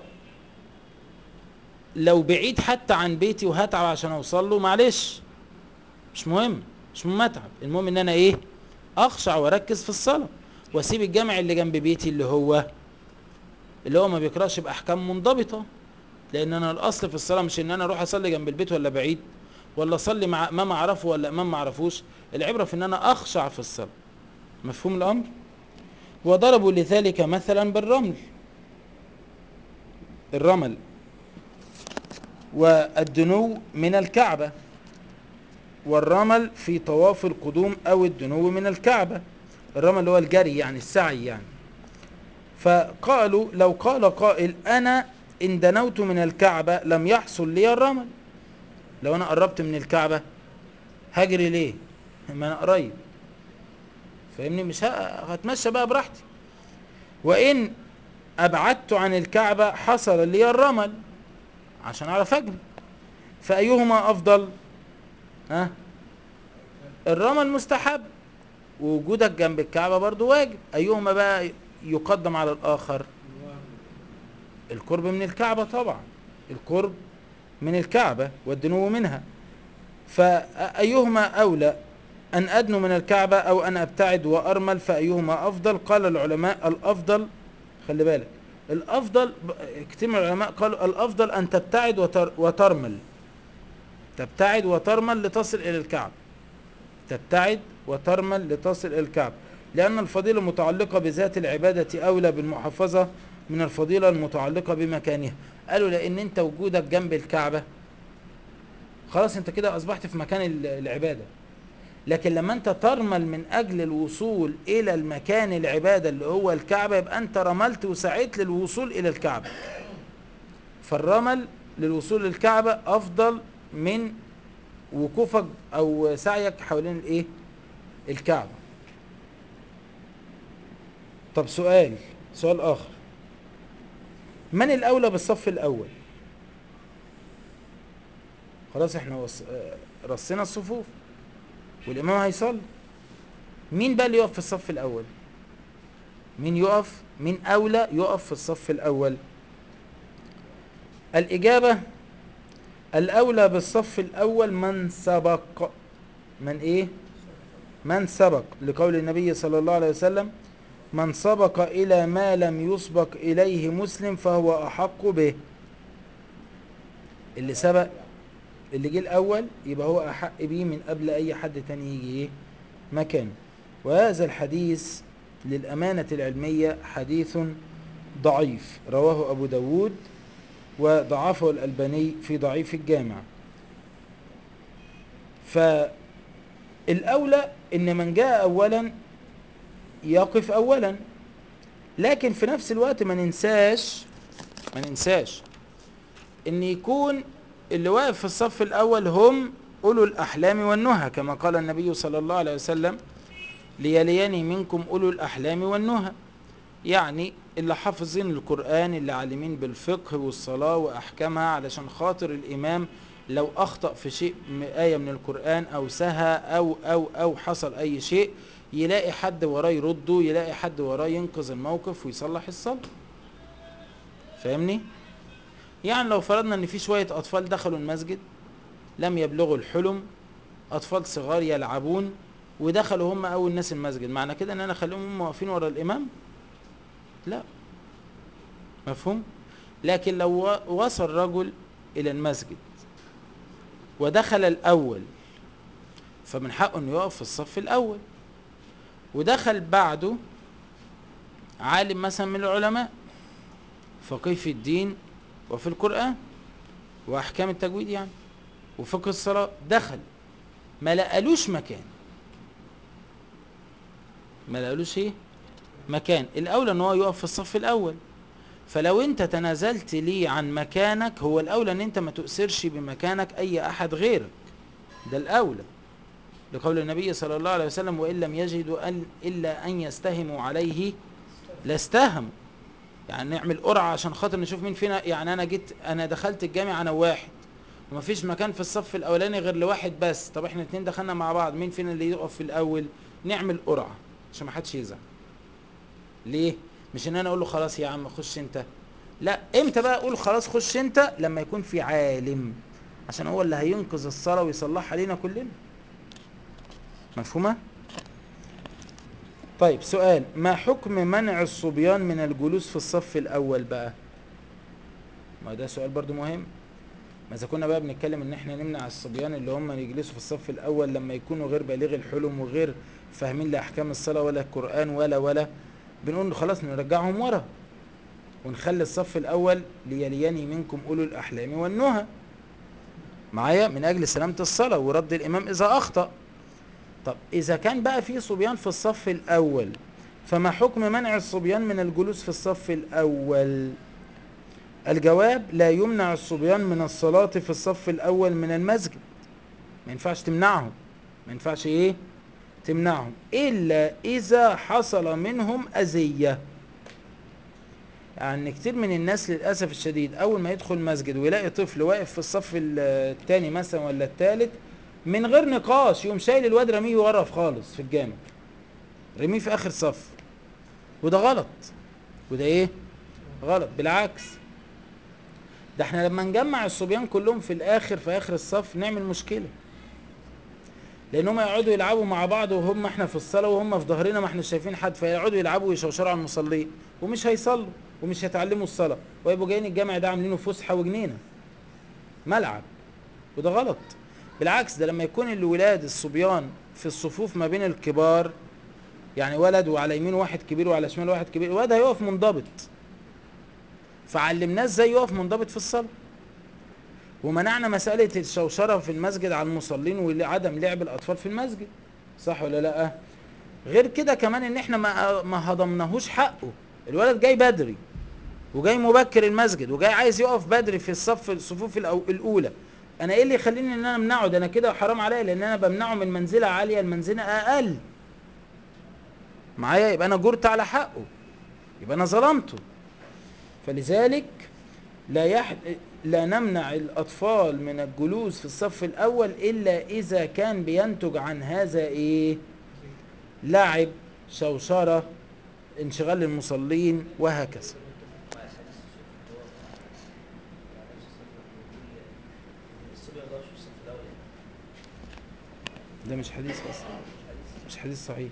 لو بعيد حتى عن بيتي وهتعب عشان اوصل له معلش مش مهم مش مهم اتعب المهم ان انا ايه اخشع واركز في الصلاة واسيب الجامع اللي جنب بيتي اللي هو اللي هو ما بيقراش باحكام منضبطه لان انا الاصل في الصلاه مش ان انا اروح اصلي جنب البيت ولا بعيد ولا اصلي مع امام اعرفه ولا امام ما اعرفوش العبره في ان انا اخشع في الصلاه مفهوم الامر وضربوا لذلك مثلا بالرمل الرمل والدنو من الكعبة والرمل في طواف القدوم أو الدنو من الكعبة الرمل اللي هو الجري يعني السعي يعني فقالوا لو قال قائل أنا إن دنوت من الكعبة لم يحصل لي الرمل لو أنا قربت من الكعبة هجري ليه ما أنا قريب فاهمني مش هتمشى بقى براحتي وإن أبعدت عن الكعبة حصل لي الرمل عشان أعرف أجري فأيهما أفضل ها الرمل مستحب ووجودك جنب الكعبة برضو واجب أيهما بقى يقدم على الآخر القرب من الكعبة طبعا القرب من الكعبة والدنو منها فأيهما أولى أن أدنو من الكعبة أو أن أبتعد وأرمل فأيهما أفضل قال العلماء الأفضل خلي بالك الأفضل كتير من العلماء قالوا الأفضل أن تبتعد وتر وترمل تبتعد وترمل لتصل إلى الكعبة تبتعد وترمل لتصل إلى الكعبة لأن الفضيلة المتعلقة بذات العبادة أولى بالمحافظة من الفضيلة المتعلقة بمكانها قالوا لأن أنت وجودك جنب الكعبة خلاص أنت كده أصبحت في مكان العبادة لكن لما أنت ترمل من أجل الوصول إلى المكان العبادة اللي هو الكعبة يبقى أنت رملت وسعيت للوصول إلى الكعبة فالرمل للوصول للكعبة أفضل من وقوفك أو سعيك حوالين الإيه؟ الكعبة طب سؤال سؤال آخر من الأولى بالصف الأول خلاص احنا وص... رصينا الصفوف والإمام هيصلي مين بقى اللي يقف في الصف الأول مين يقف مين أولى يقف في الصف الأول الإجابة الأولى بالصف الأول من سبق من إيه من سبق لقول النبي صلى الله عليه وسلم من سبق إلى ما لم يسبق إليه مسلم فهو أحق به اللي سبق اللي جه الأول يبقى هو أحق بيه من قبل أي حد تاني يجي إيه مكانه وهذا الحديث للأمانة العلمية حديث ضعيف رواه أبو داود وضعفه الألباني في ضعيف الجامع فالأولى إن من جاء أولا يقف أولا لكن في نفس الوقت ما ننساش ما ننساش إن يكون اللي واقف في الصف الأول هم أولو الأحلام والنهى كما قال النبي صلى الله عليه وسلم ليليني منكم أولو الأحلام والنهى يعني اللي حافظين القرآن اللي عالمين بالفقه والصلاة وأحكامها علشان خاطر الإمام لو أخطأ في شيء آية من القرآن أو سهى أو أو أو حصل أي شيء يلاقي حد وراه يرده يلاقي حد وراه ينقذ الموقف ويصلح الصلاة فاهمني؟ يعني لو فرضنا ان في شوية اطفال دخلوا المسجد لم يبلغوا الحلم اطفال صغار يلعبون ودخلوا هم اول ناس المسجد معنى كده ان انا اخليهم هم واقفين ورا الامام لا مفهوم لكن لو وصل رجل الى المسجد ودخل الاول فمن حقه انه يقف في الصف الاول ودخل بعده عالم مثلا من العلماء فقيه في الدين وفي القرآن وأحكام التجويد يعني وفقه الصلاة دخل ما لقالوش مكان ما لقالوش ايه مكان الأولى ان هو يقف في الصف الأول فلو انت تنازلت لي عن مكانك هو الأولى ان انت ما تؤثرش بمكانك أي أحد غيرك ده الأولى لقول النبي صلى الله عليه وسلم وإن لم يجدوا أن إلا أن يستهموا عليه لاستهموا يعني نعمل قرعة عشان خاطر نشوف مين فينا يعني انا جيت انا دخلت الجامع انا واحد ومفيش مكان في الصف الاولاني غير لواحد بس طب احنا اتنين دخلنا مع بعض مين فينا اللي يقف في الاول نعمل قرعة عشان ما حدش يزعل ليه مش ان انا اقول له خلاص يا عم خش انت لا امتى بقى اقول خلاص خش انت لما يكون في عالم عشان هو اللي هينقذ الصلاة ويصلحها لينا كلنا مفهومة طيب سؤال ما حكم منع الصبيان من الجلوس في الصف الاول بقى ما ده سؤال برضو مهم ما اذا كنا بقى بنتكلم ان احنا نمنع الصبيان اللي هم يجلسوا في الصف الاول لما يكونوا غير بالغ الحلم وغير فاهمين لاحكام الصلاه ولا القران ولا ولا بنقول خلاص نرجعهم ورا ونخلي الصف الاول ليليني منكم اولو الاحلام والنهى معايا من اجل سلامه الصلاه ورد الامام اذا اخطا طب اذا كان بقى في صبيان في الصف الاول فما حكم منع الصبيان من الجلوس في الصف الاول الجواب لا يمنع الصبيان من الصلاة في الصف الأول من المسجد ما ينفعش تمنعهم ما ينفعش إيه تمنعهم إلا إذا حصل منهم أذية يعني كتير من الناس للأسف الشديد أول ما يدخل مسجد ويلاقي طفل واقف في الصف الثاني مثلا ولا الثالث من غير نقاش يقوم شايل الواد رميه ورا خالص في الجامع رميه في آخر صف وده غلط وده إيه غلط بالعكس ده احنا لما نجمع الصبيان كلهم في الاخر في اخر الصف نعمل مشكله لانهم يقعدوا يلعبوا مع بعض وهم احنا في الصلاه وهم في ظهرنا ما احنا شايفين حد فيقعدوا يلعبوا ويشوشروا على المصلين ومش هيصلوا ومش هيتعلموا الصلاه ويبقوا جايين الجامع ده عاملينه فسحه وجنينه ملعب وده غلط بالعكس ده لما يكون الولاد الصبيان في الصفوف ما بين الكبار يعني ولد وعلى يمين واحد كبير وعلى شمال واحد كبير الولد هيقف منضبط فعلمناه ازاي يقف منضبط في الصلاه ومنعنا مساله الشوشره في المسجد على المصلين وعدم لعب الاطفال في المسجد صح ولا لا غير كده كمان ان احنا ما ما هضمناهوش حقه الولد جاي بدري وجاي مبكر المسجد وجاي عايز يقف بدري في الصف الصفوف الاولى انا ايه اللي يخليني ان انا امنعه ده انا كده حرام عليا لان انا بمنعه من منزله عاليه لمنزله اقل معايا يبقى انا جرت على حقه يبقى انا ظلمته فلذلك لا يح... لا نمنع الأطفال من الجلوس في الصف الأول إلا إذا كان بينتج عن هذا إيه؟ لعب شوشرة انشغال المصلين وهكذا ده مش حديث أصلا مش حديث صحيح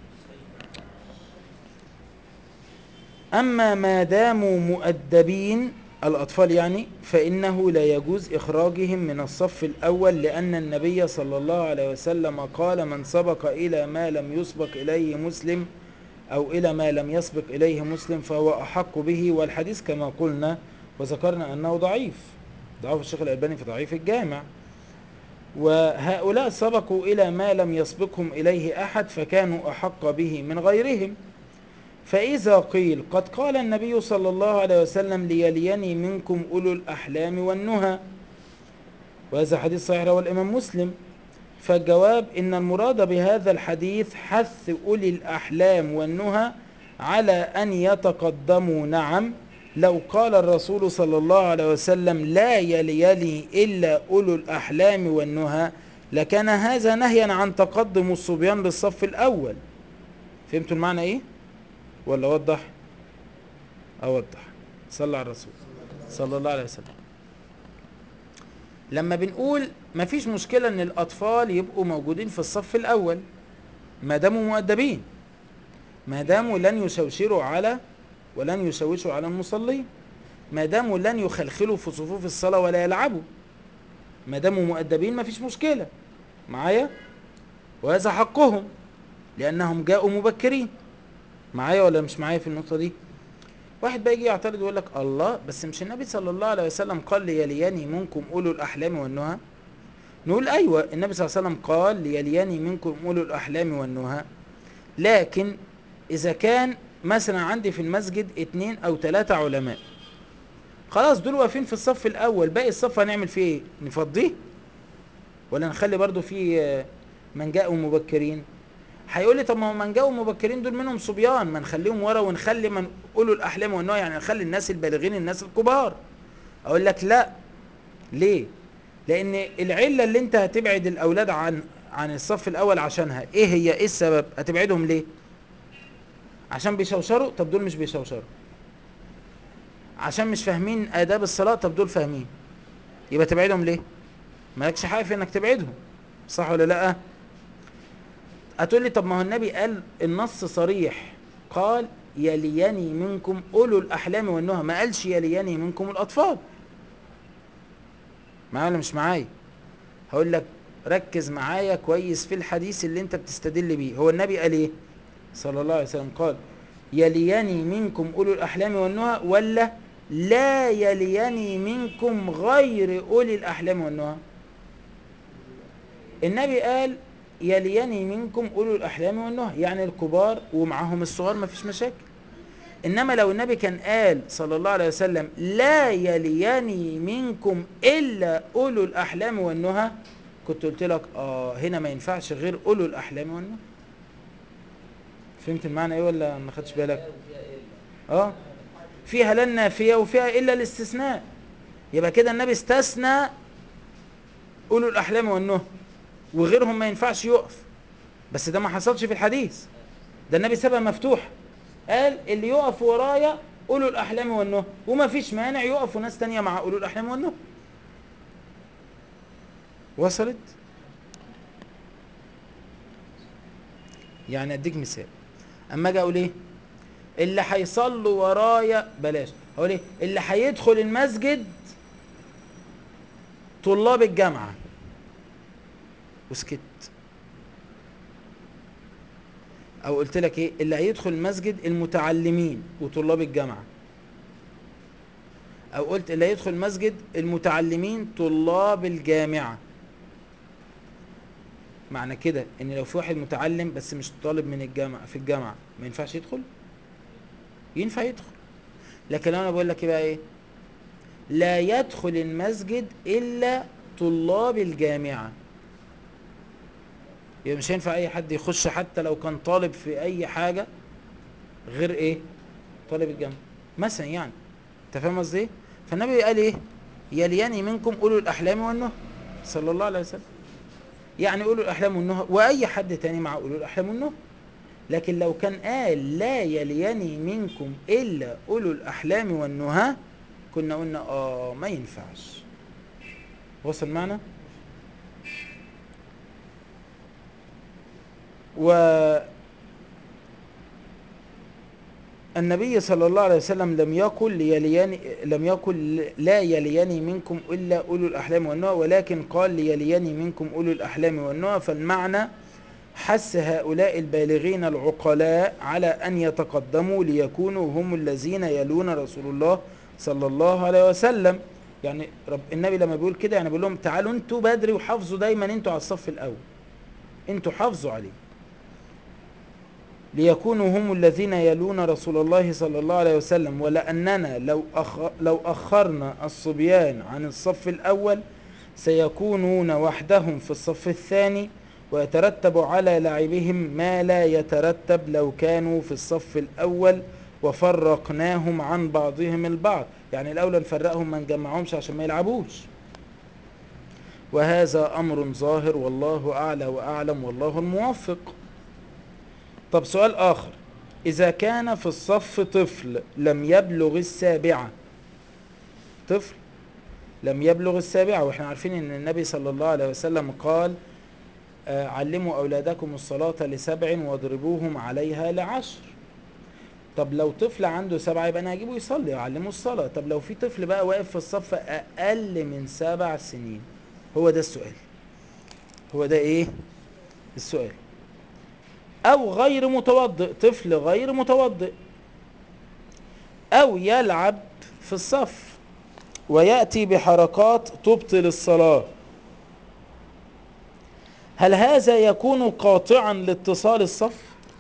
أما ما داموا مؤدبين الأطفال يعني فإنه لا يجوز إخراجهم من الصف الأول لأن النبي صلى الله عليه وسلم قال من سبق إلى ما لم يسبق إليه مسلم أو إلى ما لم يسبق إليه مسلم فهو أحق به والحديث كما قلنا وذكرنا أنه ضعيف ضعف الشيخ الألباني في ضعيف الجامع وهؤلاء سبقوا إلى ما لم يسبقهم إليه أحد فكانوا أحق به من غيرهم فإذا قيل قد قال النبي صلى الله عليه وسلم ليليني منكم أولو الأحلام والنهى وهذا حديث صحيح رواه الإمام مسلم فالجواب إن المراد بهذا الحديث حث أولي الأحلام والنهى على أن يتقدموا نعم لو قال الرسول صلى الله عليه وسلم لا يليلي إلا أولو الأحلام والنهى لكان هذا نهيا عن تقدم الصبيان للصف الأول فهمتوا المعنى إيه؟ ولا اوضح اوضح صلى على الرسول صلى الله عليه وسلم لما بنقول مفيش مشكله ان الاطفال يبقوا موجودين في الصف الاول ما داموا مؤدبين ما داموا لن يشوشروا على ولن يشوشوا على المصلين ما داموا لن يخلخلوا في صفوف الصلاه ولا يلعبوا ما داموا مؤدبين مفيش مشكله معايا وهذا حقهم لانهم جاءوا مبكرين معايا ولا مش معايا في النقطة دي واحد بقى يجي يعترض ويقول لك الله بس مش النبي صلى الله عليه وسلم قال ليلياني منكم أولو الأحلام والنهى نقول أيوة النبي صلى الله عليه وسلم قال ليلياني منكم أولو الأحلام والنهى لكن إذا كان مثلا عندي في المسجد اتنين أو تلاتة علماء خلاص دول واقفين في الصف الأول باقي الصف هنعمل فيه إيه؟ نفضيه ولا نخلي برضو فيه من جاءوا مبكرين هيقول لي طب ما من جاءوا مبكرين دول منهم صبيان ما نخليهم ورا ونخلي من اولو الاحلام والنوع يعني نخلي الناس البالغين الناس الكبار اقول لك لا ليه لان العله اللي انت هتبعد الاولاد عن عن الصف الاول عشانها ايه هي ايه السبب هتبعدهم ليه عشان بيشوشروا طب دول مش بيشوشروا عشان مش فاهمين اداب الصلاه طب دول فاهمين يبقى تبعدهم ليه مالكش حق في انك تبعدهم صح ولا لا هتقول لي طب ما هو النبي قال النص صريح قال يليني منكم اولو الاحلام والنهى ما قالش يليني منكم الاطفال معايا ولا مش معايا هقول لك ركز معايا كويس في الحديث اللي انت بتستدل بيه هو النبي قال ايه صلى الله عليه وسلم قال يليني منكم اولو الاحلام والنهى ولا لا يليني منكم غير اولي الاحلام والنهى النبي قال يليني منكم اولو الاحلام والنهى يعني الكبار ومعاهم الصغار ما فيش مشاكل انما لو النبي كان قال صلى الله عليه وسلم لا يليني منكم الا اولو الاحلام والنهى كنت قلت لك اه هنا ما ينفعش غير اولو الاحلام والنهى فهمت المعنى ايه ولا ما خدتش بالك اه فيها لا النافيه وفيها الا الاستثناء يبقى كده النبي استثنى اولو الاحلام والنهى وغيرهم ما ينفعش يقف بس ده ما حصلش في الحديث ده النبي سابها مفتوح قال اللي يقف ورايا اولو الاحلام والنهى وما فيش مانع يقفوا ناس تانية مع اولو الاحلام والنهى وصلت يعني اديك مثال اما اجي اقول ايه اللي هيصلوا ورايا بلاش اقول ايه اللي هيدخل المسجد طلاب الجامعه وسكت او قلت لك ايه اللي هيدخل المسجد المتعلمين وطلاب الجامعه او قلت اللي هيدخل المسجد المتعلمين طلاب الجامعه معنى كده ان لو في واحد متعلم بس مش طالب من الجامعه في الجامعه ما ينفعش يدخل ينفع يدخل لكن لو انا بقول لك ايه بقى ايه لا يدخل المسجد الا طلاب الجامعه يبقى مش هينفع اي حد يخش حتى لو كان طالب في اي حاجه غير ايه طالب الجامعه مثلا يعني انت فاهم قصدي ايه فالنبي قال ايه يليني منكم اولو الاحلام والنهى صلى الله عليه وسلم يعني اولو الاحلام والنهى واي حد تاني مع اولو الاحلام والنهى لكن لو كان قال لا يليني منكم الا اولو الاحلام والنهى كنا قلنا اه ما ينفعش وصل معنا و النبي صلى الله عليه وسلم لم يقل ليلياني لم يقل لا يليني منكم الا اولو الاحلام والنهى ولكن قال ليليني منكم اولو الاحلام والنهى فالمعنى حث هؤلاء البالغين العقلاء على ان يتقدموا ليكونوا هم الذين يلون رسول الله صلى الله عليه وسلم يعني رب النبي لما بيقول كده يعني بيقول لهم تعالوا انتوا بدري وحافظوا دايما انتوا على الصف الاول انتوا حافظوا عليه ليكونوا هم الذين يلون رسول الله صلى الله عليه وسلم ولأننا لو, أخ لو أخرنا الصبيان عن الصف الأول سيكونون وحدهم في الصف الثاني ويترتب على لعبهم ما لا يترتب لو كانوا في الصف الأول وفرقناهم عن بعضهم البعض يعني الأولى نفرقهم ما نجمعهمش عشان ما يلعبوش وهذا أمر ظاهر والله أعلى وأعلم والله الموفق طب سؤال آخر إذا كان في الصف طفل لم يبلغ السابعة طفل لم يبلغ السابعة وإحنا عارفين أن النبي صلى الله عليه وسلم قال آه علموا أولادكم الصلاة لسبع واضربوهم عليها لعشر طب لو طفل عنده سبعة يبقى أنا هجيبه يصلي وأعلمه الصلاة طب لو في طفل بقى واقف في الصف أقل من سبع سنين هو ده السؤال هو ده إيه السؤال او غير متوضئ طفل غير متوضئ او يلعب في الصف ويأتي بحركات تبطل الصلاة هل هذا يكون قاطعا لاتصال الصف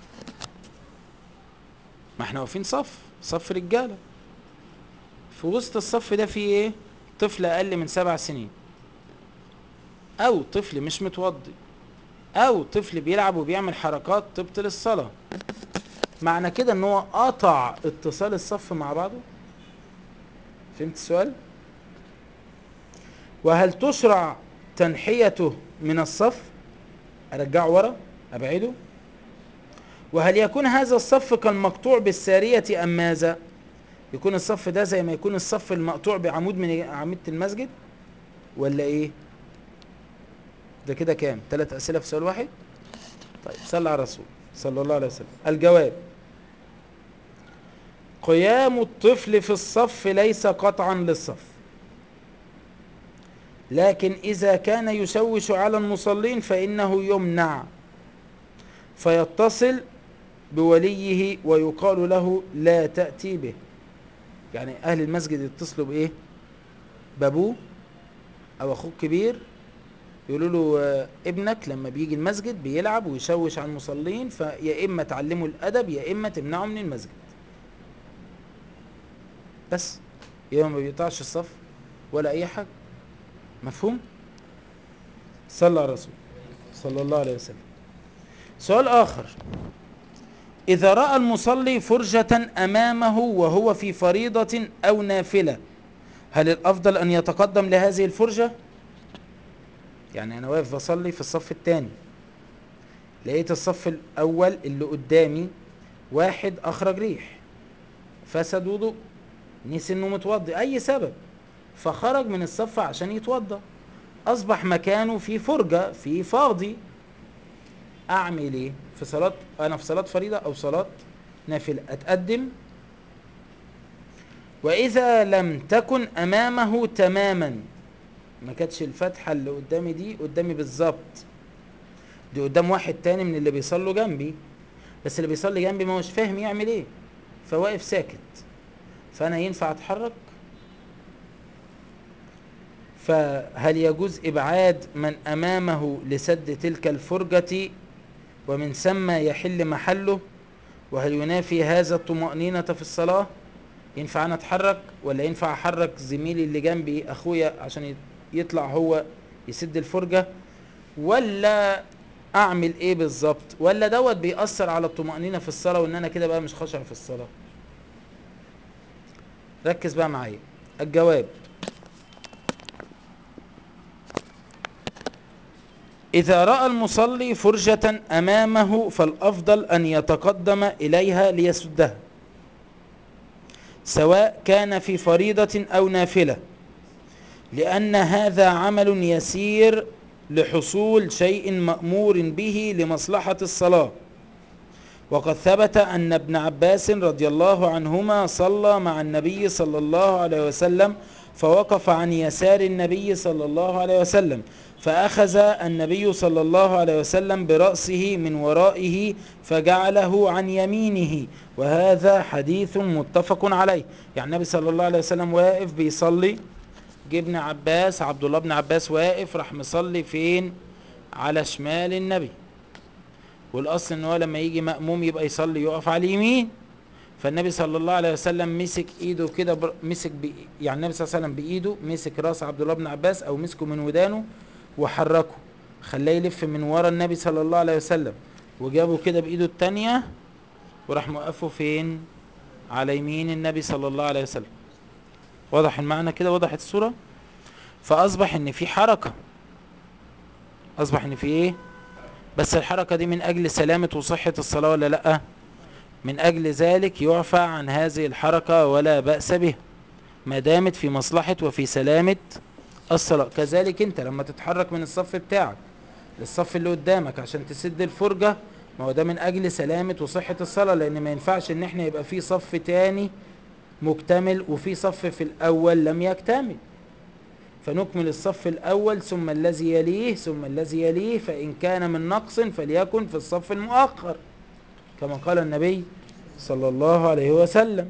ما احنا واقفين صف صف رجالة في وسط الصف ده في ايه طفل اقل من سبع سنين او طفل مش متوضئ او طفل بيلعب وبيعمل حركات تبطل الصلاة معنى كده ان هو قطع اتصال الصف مع بعضه فهمت السؤال وهل تشرع تنحيته من الصف ارجعه ورا ابعده وهل يكون هذا الصف كالمقطوع بالسارية ام ماذا يكون الصف ده زي ما يكون الصف المقطوع بعمود من اعمدة المسجد ولا ايه ده كده كام ثلاث اسئله في سؤال واحد طيب صلى على الرسول صلى الله عليه وسلم الجواب قيام الطفل في الصف ليس قطعا للصف لكن إذا كان يشوش على المصلين فإنه يمنع فيتصل بوليه ويقال له لا تأتي به يعني أهل المسجد يتصلوا بإيه بابوه أو أخوه كبير يقولوا له آه، ابنك لما بيجي المسجد بيلعب ويشوش على المصلين فيا إما تعلمه الأدب يا إما تمنعه من المسجد بس يا ما بيقطعش الصف ولا أي حاجة مفهوم صلى على الرسول صلى الله عليه وسلم سؤال آخر إذا رأى المصلي فرجة أمامه وهو في فريضة أو نافلة هل الأفضل أن يتقدم لهذه الفرجة؟ يعني أنا واقف بصلي في الصف الثاني لقيت الصف الأول اللي قدامي واحد أخرج ريح فسد وضوء نسي إنه متوضي أي سبب فخرج من الصف عشان يتوضا أصبح مكانه في فرجة في فاضي أعمل إيه؟ في صلاة أنا في صلاة فريضة أو صلاة نافلة أتقدم وإذا لم تكن أمامه تماما ما كانتش الفتحة اللي قدامي دي قدامي بالظبط دي قدام واحد تاني من اللي بيصلوا جنبي بس اللي بيصلي جنبي ما هوش فاهم يعمل ايه فواقف ساكت فأنا ينفع أتحرك فهل يجوز إبعاد من أمامه لسد تلك الفرجة ومن ثم يحل محله وهل ينافي هذا الطمأنينة في الصلاة ينفع أنا أتحرك ولا ينفع أحرك زميلي اللي جنبي أخويا عشان يطلع هو يسد الفرجة ولا أعمل إيه بالظبط ولا دوت بيأثر على الطمأنينة في الصلاة وإن أنا كده بقى مش خاشع في الصلاة ركز بقى معايا الجواب إذا رأى المصلي فرجة أمامه فالأفضل أن يتقدم إليها ليسدها سواء كان في فريضة أو نافلة لأن هذا عمل يسير لحصول شيء مأمور به لمصلحة الصلاة وقد ثبت أن ابن عباس رضي الله عنهما صلى مع النبي صلى الله عليه وسلم فوقف عن يسار النبي صلى الله عليه وسلم فأخذ النبي صلى الله عليه وسلم برأسه من ورائه فجعله عن يمينه وهذا حديث متفق عليه يعني النبي صلى الله عليه وسلم واقف بيصلي جه ابن عباس عبد الله بن عباس واقف راح مصلي فين على شمال النبي والاصل ان هو لما يجي مأموم يبقى يصلي يقف على اليمين فالنبي صلى الله عليه وسلم مسك ايده كده بر... مسك ب... يعني النبي صلى الله عليه وسلم بايده مسك راس عبد الله بن عباس او مسكه من ودانه وحركه خلاه يلف من ورا النبي صلى الله عليه وسلم وجابه كده بايده التانية وراح موقفه فين على يمين النبي صلى الله عليه وسلم واضح المعنى كده وضحت الصورة فاصبح ان في حركة اصبح ان في ايه بس الحركة دي من اجل سلامة وصحة الصلاة ولا لأ من اجل ذلك يعفى عن هذه الحركة ولا بأس به ما دامت في مصلحة وفي سلامة الصلاة كذلك انت لما تتحرك من الصف بتاعك للصف اللي قدامك عشان تسد الفرجة ما هو ده من اجل سلامة وصحة الصلاة لان ما ينفعش ان احنا يبقى في صف تاني مكتمل وفي صف في الاول لم يكتمل فنكمل الصف الاول ثم الذي يليه ثم الذي يليه فان كان من نقص فليكن في الصف المؤخر كما قال النبي صلى الله عليه وسلم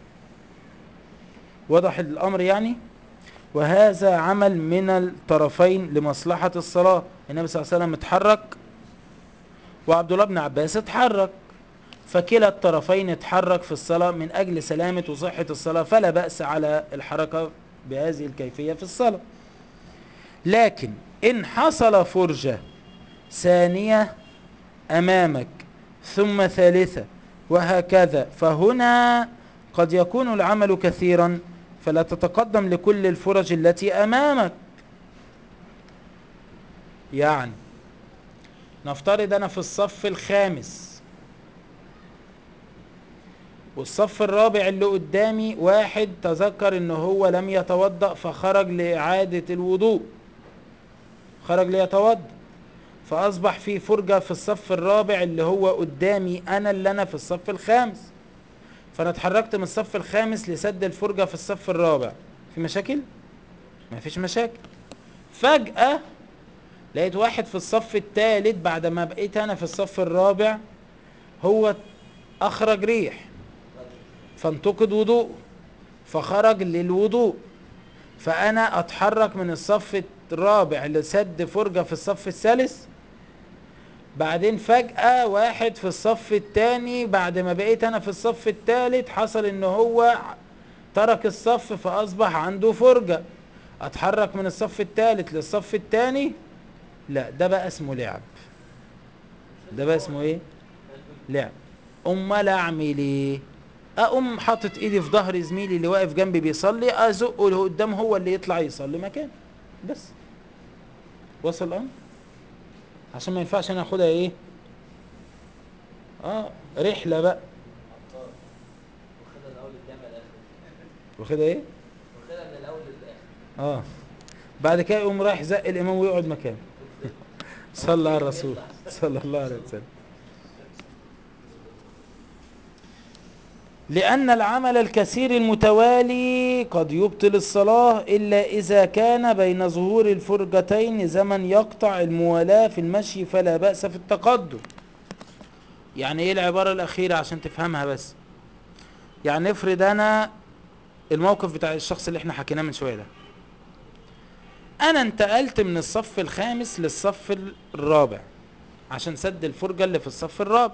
وضح الامر يعني وهذا عمل من الطرفين لمصلحة الصلاة النبي صلى الله عليه وسلم اتحرك وعبد الله بن عباس اتحرك فكلا الطرفين اتحرك في الصلاة من أجل سلامة وصحة الصلاة فلا بأس على الحركة بهذه الكيفية في الصلاة لكن إن حصل فرجة ثانية أمامك ثم ثالثة وهكذا فهنا قد يكون العمل كثيرا فلا تتقدم لكل الفرج التي أمامك يعني نفترض أنا في الصف الخامس والصف الرابع اللي قدامي واحد تذكر ان هو لم يتوضأ فخرج لإعادة الوضوء خرج ليتوضأ فاصبح في فرجة في الصف الرابع اللي هو قدامي انا اللي انا في الصف الخامس فانا اتحركت من الصف الخامس لسد الفرجة في الصف الرابع في مشاكل ما فيش مشاكل فجأة لقيت واحد في الصف الثالث بعد ما بقيت انا في الصف الرابع هو اخرج ريح فانتقد وضوء فخرج للوضوء فانا اتحرك من الصف الرابع لسد فرجة في الصف الثالث بعدين فجأة واحد في الصف الثاني بعد ما بقيت انا في الصف الثالث حصل ان هو ترك الصف فاصبح عنده فرجة اتحرك من الصف الثالث للصف الثاني لا ده بقى اسمه لعب ده بقى اسمه ايه لعب امال اعمل ايه اقوم حاطط ايدي في ظهر زميلي اللي واقف جنبي بيصلي ازقه اللي قدام هو اللي يطلع يصلي مكاني بس وصل الامر عشان ما ينفعش انا اخدها ايه اه رحله بقى عطار واخدها من اول الجامع لاخر واخدها ايه واخدها من الاول للاخر اه بعد كده يقوم رايح زق الامام ويقعد مكانه صلى على الرسول صلى الله عليه وسلم لأن العمل الكثير المتوالي قد يبطل الصلاة إلا إذا كان بين ظهور الفرجتين زمن يقطع الموالاة في المشي فلا بأس في التقدم يعني إيه العبارة الأخيرة عشان تفهمها بس يعني افرض أنا الموقف بتاع الشخص اللي احنا حكيناه من شوية ده أنا انتقلت من الصف الخامس للصف الرابع عشان سد الفرجة اللي في الصف الرابع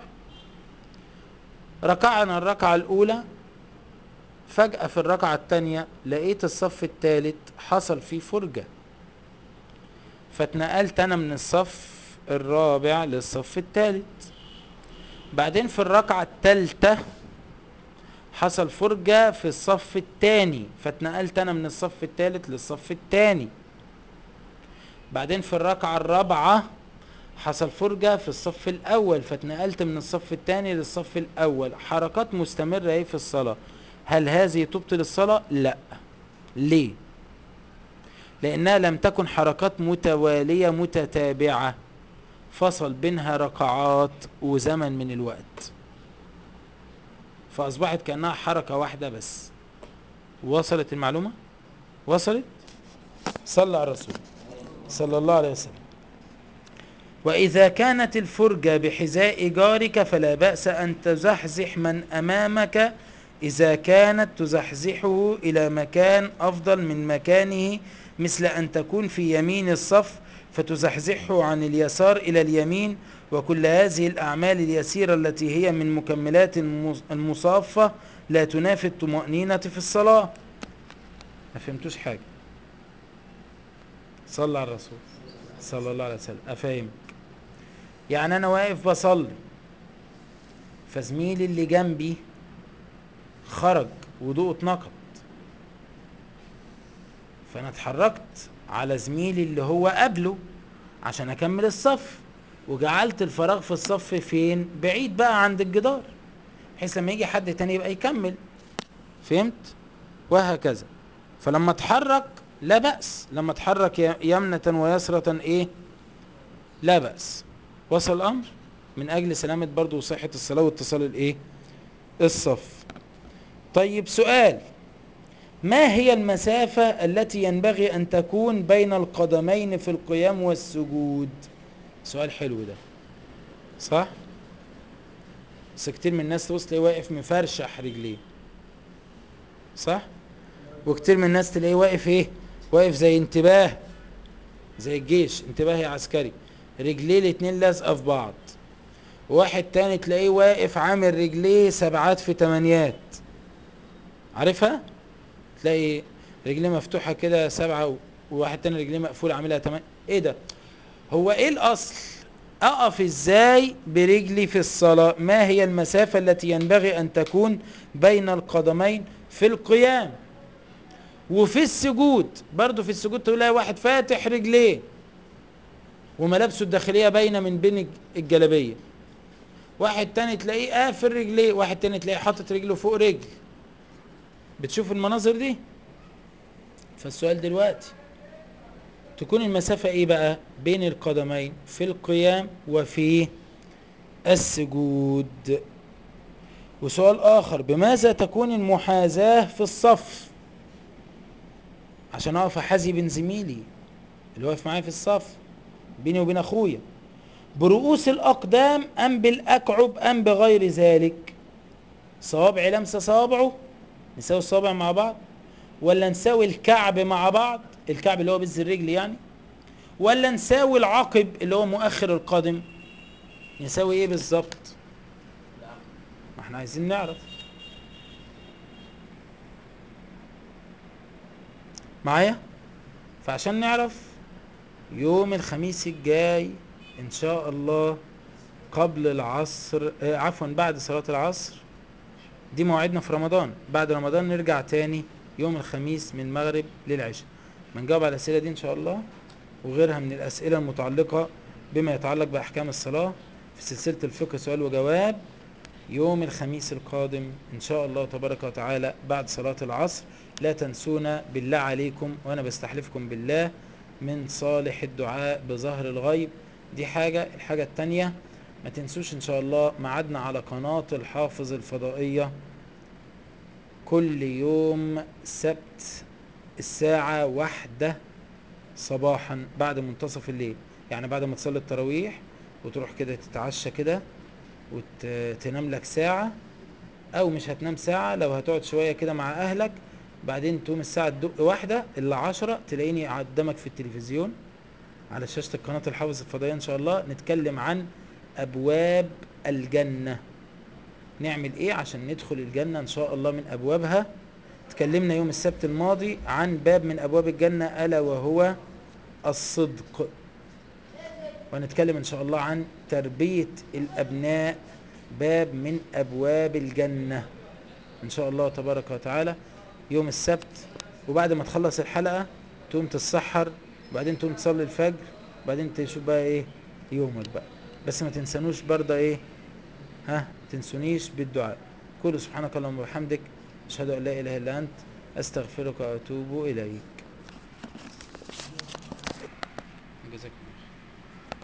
ركعنا الركعة الأولى فجأة في الركعة التانية لقيت الصف التالت حصل فيه فرجة فاتنقلت أنا من الصف الرابع للصف التالت بعدين في الركعة التالتة حصل فرجة في الصف التاني فاتنقلت أنا من الصف التالت للصف التاني بعدين في الركعة الرابعة حصل فرجة في الصف الأول فاتنقلت من الصف الثاني للصف الأول حركات مستمرة ايه في الصلاة هل هذه تبطل الصلاة؟ لا ليه؟ لأنها لم تكن حركات متوالية متتابعة فصل بينها ركعات وزمن من الوقت فأصبحت كأنها حركة واحدة بس وصلت المعلومة؟ وصلت؟ صلى على الرسول صلى الله عليه وسلم وإذا كانت الفرجة بحذاء جارك فلا بأس أن تزحزح من أمامك إذا كانت تزحزحه إلى مكان أفضل من مكانه مثل أن تكون في يمين الصف فتزحزحه عن اليسار إلى اليمين وكل هذه الأعمال اليسيرة التي هي من مكملات المص- المصافة لا تنافي الطمأنينة في الصلاة ما فهمتوش حاجة صلى على الرسول صلى الله عليه وسلم أفهم يعني أنا واقف بصلي فزميلي اللي جنبي خرج وضوءه اتنقض فأنا اتحركت على زميلي اللي هو قبله عشان أكمل الصف وجعلت الفراغ في الصف فين بعيد بقى عند الجدار بحيث لما يجي حد تاني يبقى يكمل فهمت وهكذا فلما اتحرك لا بأس لما اتحرك ي- يمنة ويسرة ايه لا بأس وصل الأمر من أجل سلامة برضو وصحة الصلاة واتصال الايه الصف طيب سؤال ما هي المسافة التي ينبغي أن تكون بين القدمين في القيام والسجود سؤال حلو ده صح بس كتير من الناس تبص تلاقيه واقف مفرشح رجليه صح وكتير من الناس تلاقيه واقف ايه واقف زي انتباه زي الجيش انتباهي عسكري رجليه الاتنين لازقه في بعض واحد تاني تلاقيه واقف عامل رجليه سبعات في تمانيات عارفها تلاقي رجليه مفتوحه كده سبعه و- وواحد تاني رجليه مقفوله عاملها تمانية ايه ده هو ايه الاصل اقف ازاي برجلي في الصلاه ما هي المسافه التي ينبغي ان تكون بين القدمين في القيام وفي السجود برضو في السجود تلاقي واحد فاتح رجليه وملابسه الداخليه باينه من بين الج- الجلابيه واحد تاني تلاقيه قافل رجليه واحد تاني تلاقيه حاطط رجله فوق رجل بتشوف المناظر دي فالسؤال دلوقتي تكون المسافة ايه بقى بين القدمين في القيام وفي السجود وسؤال اخر بماذا تكون المحاذاة في الصف عشان اقف احاذي بين زميلي اللي واقف معايا في الصف بيني وبين اخويا برؤوس الاقدام ام بالاكعب ام بغير ذلك صوابعي لمسه صوابعه نساوي الصوابع مع بعض ولا نساوي الكعب مع بعض الكعب اللي هو بز الرجل يعني ولا نساوي العقب اللي هو مؤخر القدم نساوي ايه بالظبط العقل ما احنا عايزين نعرف معايا فعشان نعرف يوم الخميس الجاي ان شاء الله قبل العصر آه عفوا بعد صلاة العصر دي موعدنا في رمضان بعد رمضان نرجع تاني يوم الخميس من المغرب للعشاء بنجاوب على الأسئلة دي إن شاء الله وغيرها من الأسئلة المتعلقة بما يتعلق بأحكام الصلاة في سلسلة الفقه سؤال وجواب يوم الخميس القادم إن شاء الله تبارك وتعالى بعد صلاة العصر لا تنسونا بالله عليكم وأنا بستحلفكم بالله من صالح الدعاء بظهر الغيب دي حاجة الحاجة التانية ما تنسوش إن شاء الله معادنا على قناة الحافظ الفضائية كل يوم سبت الساعة واحدة صباحا بعد منتصف الليل يعني بعد ما تصلي التراويح وتروح كده تتعشى كده وتنام لك ساعة او مش هتنام ساعة لو هتقعد شوية كده مع اهلك بعدين تقوم الساعة تدق واحدة الا عشرة تلاقيني قدامك في التلفزيون على شاشة القناة الحافظ الفضائية ان شاء الله نتكلم عن ابواب الجنة نعمل ايه عشان ندخل الجنة ان شاء الله من ابوابها تكلمنا يوم السبت الماضي عن باب من ابواب الجنة الا وهو الصدق ونتكلم ان شاء الله عن تربية الابناء باب من ابواب الجنة ان شاء الله تبارك وتعالى يوم السبت وبعد ما تخلص الحلقة تقوم تتسحر وبعدين تقوم تصلي الفجر وبعدين تشوف بقى ايه يومك بقى بس ما تنسانوش برضه ايه ها تنسونيش بالدعاء قولوا سبحانك اللهم وبحمدك اشهد ان لا اله الا انت استغفرك واتوب اليك جزاكم الله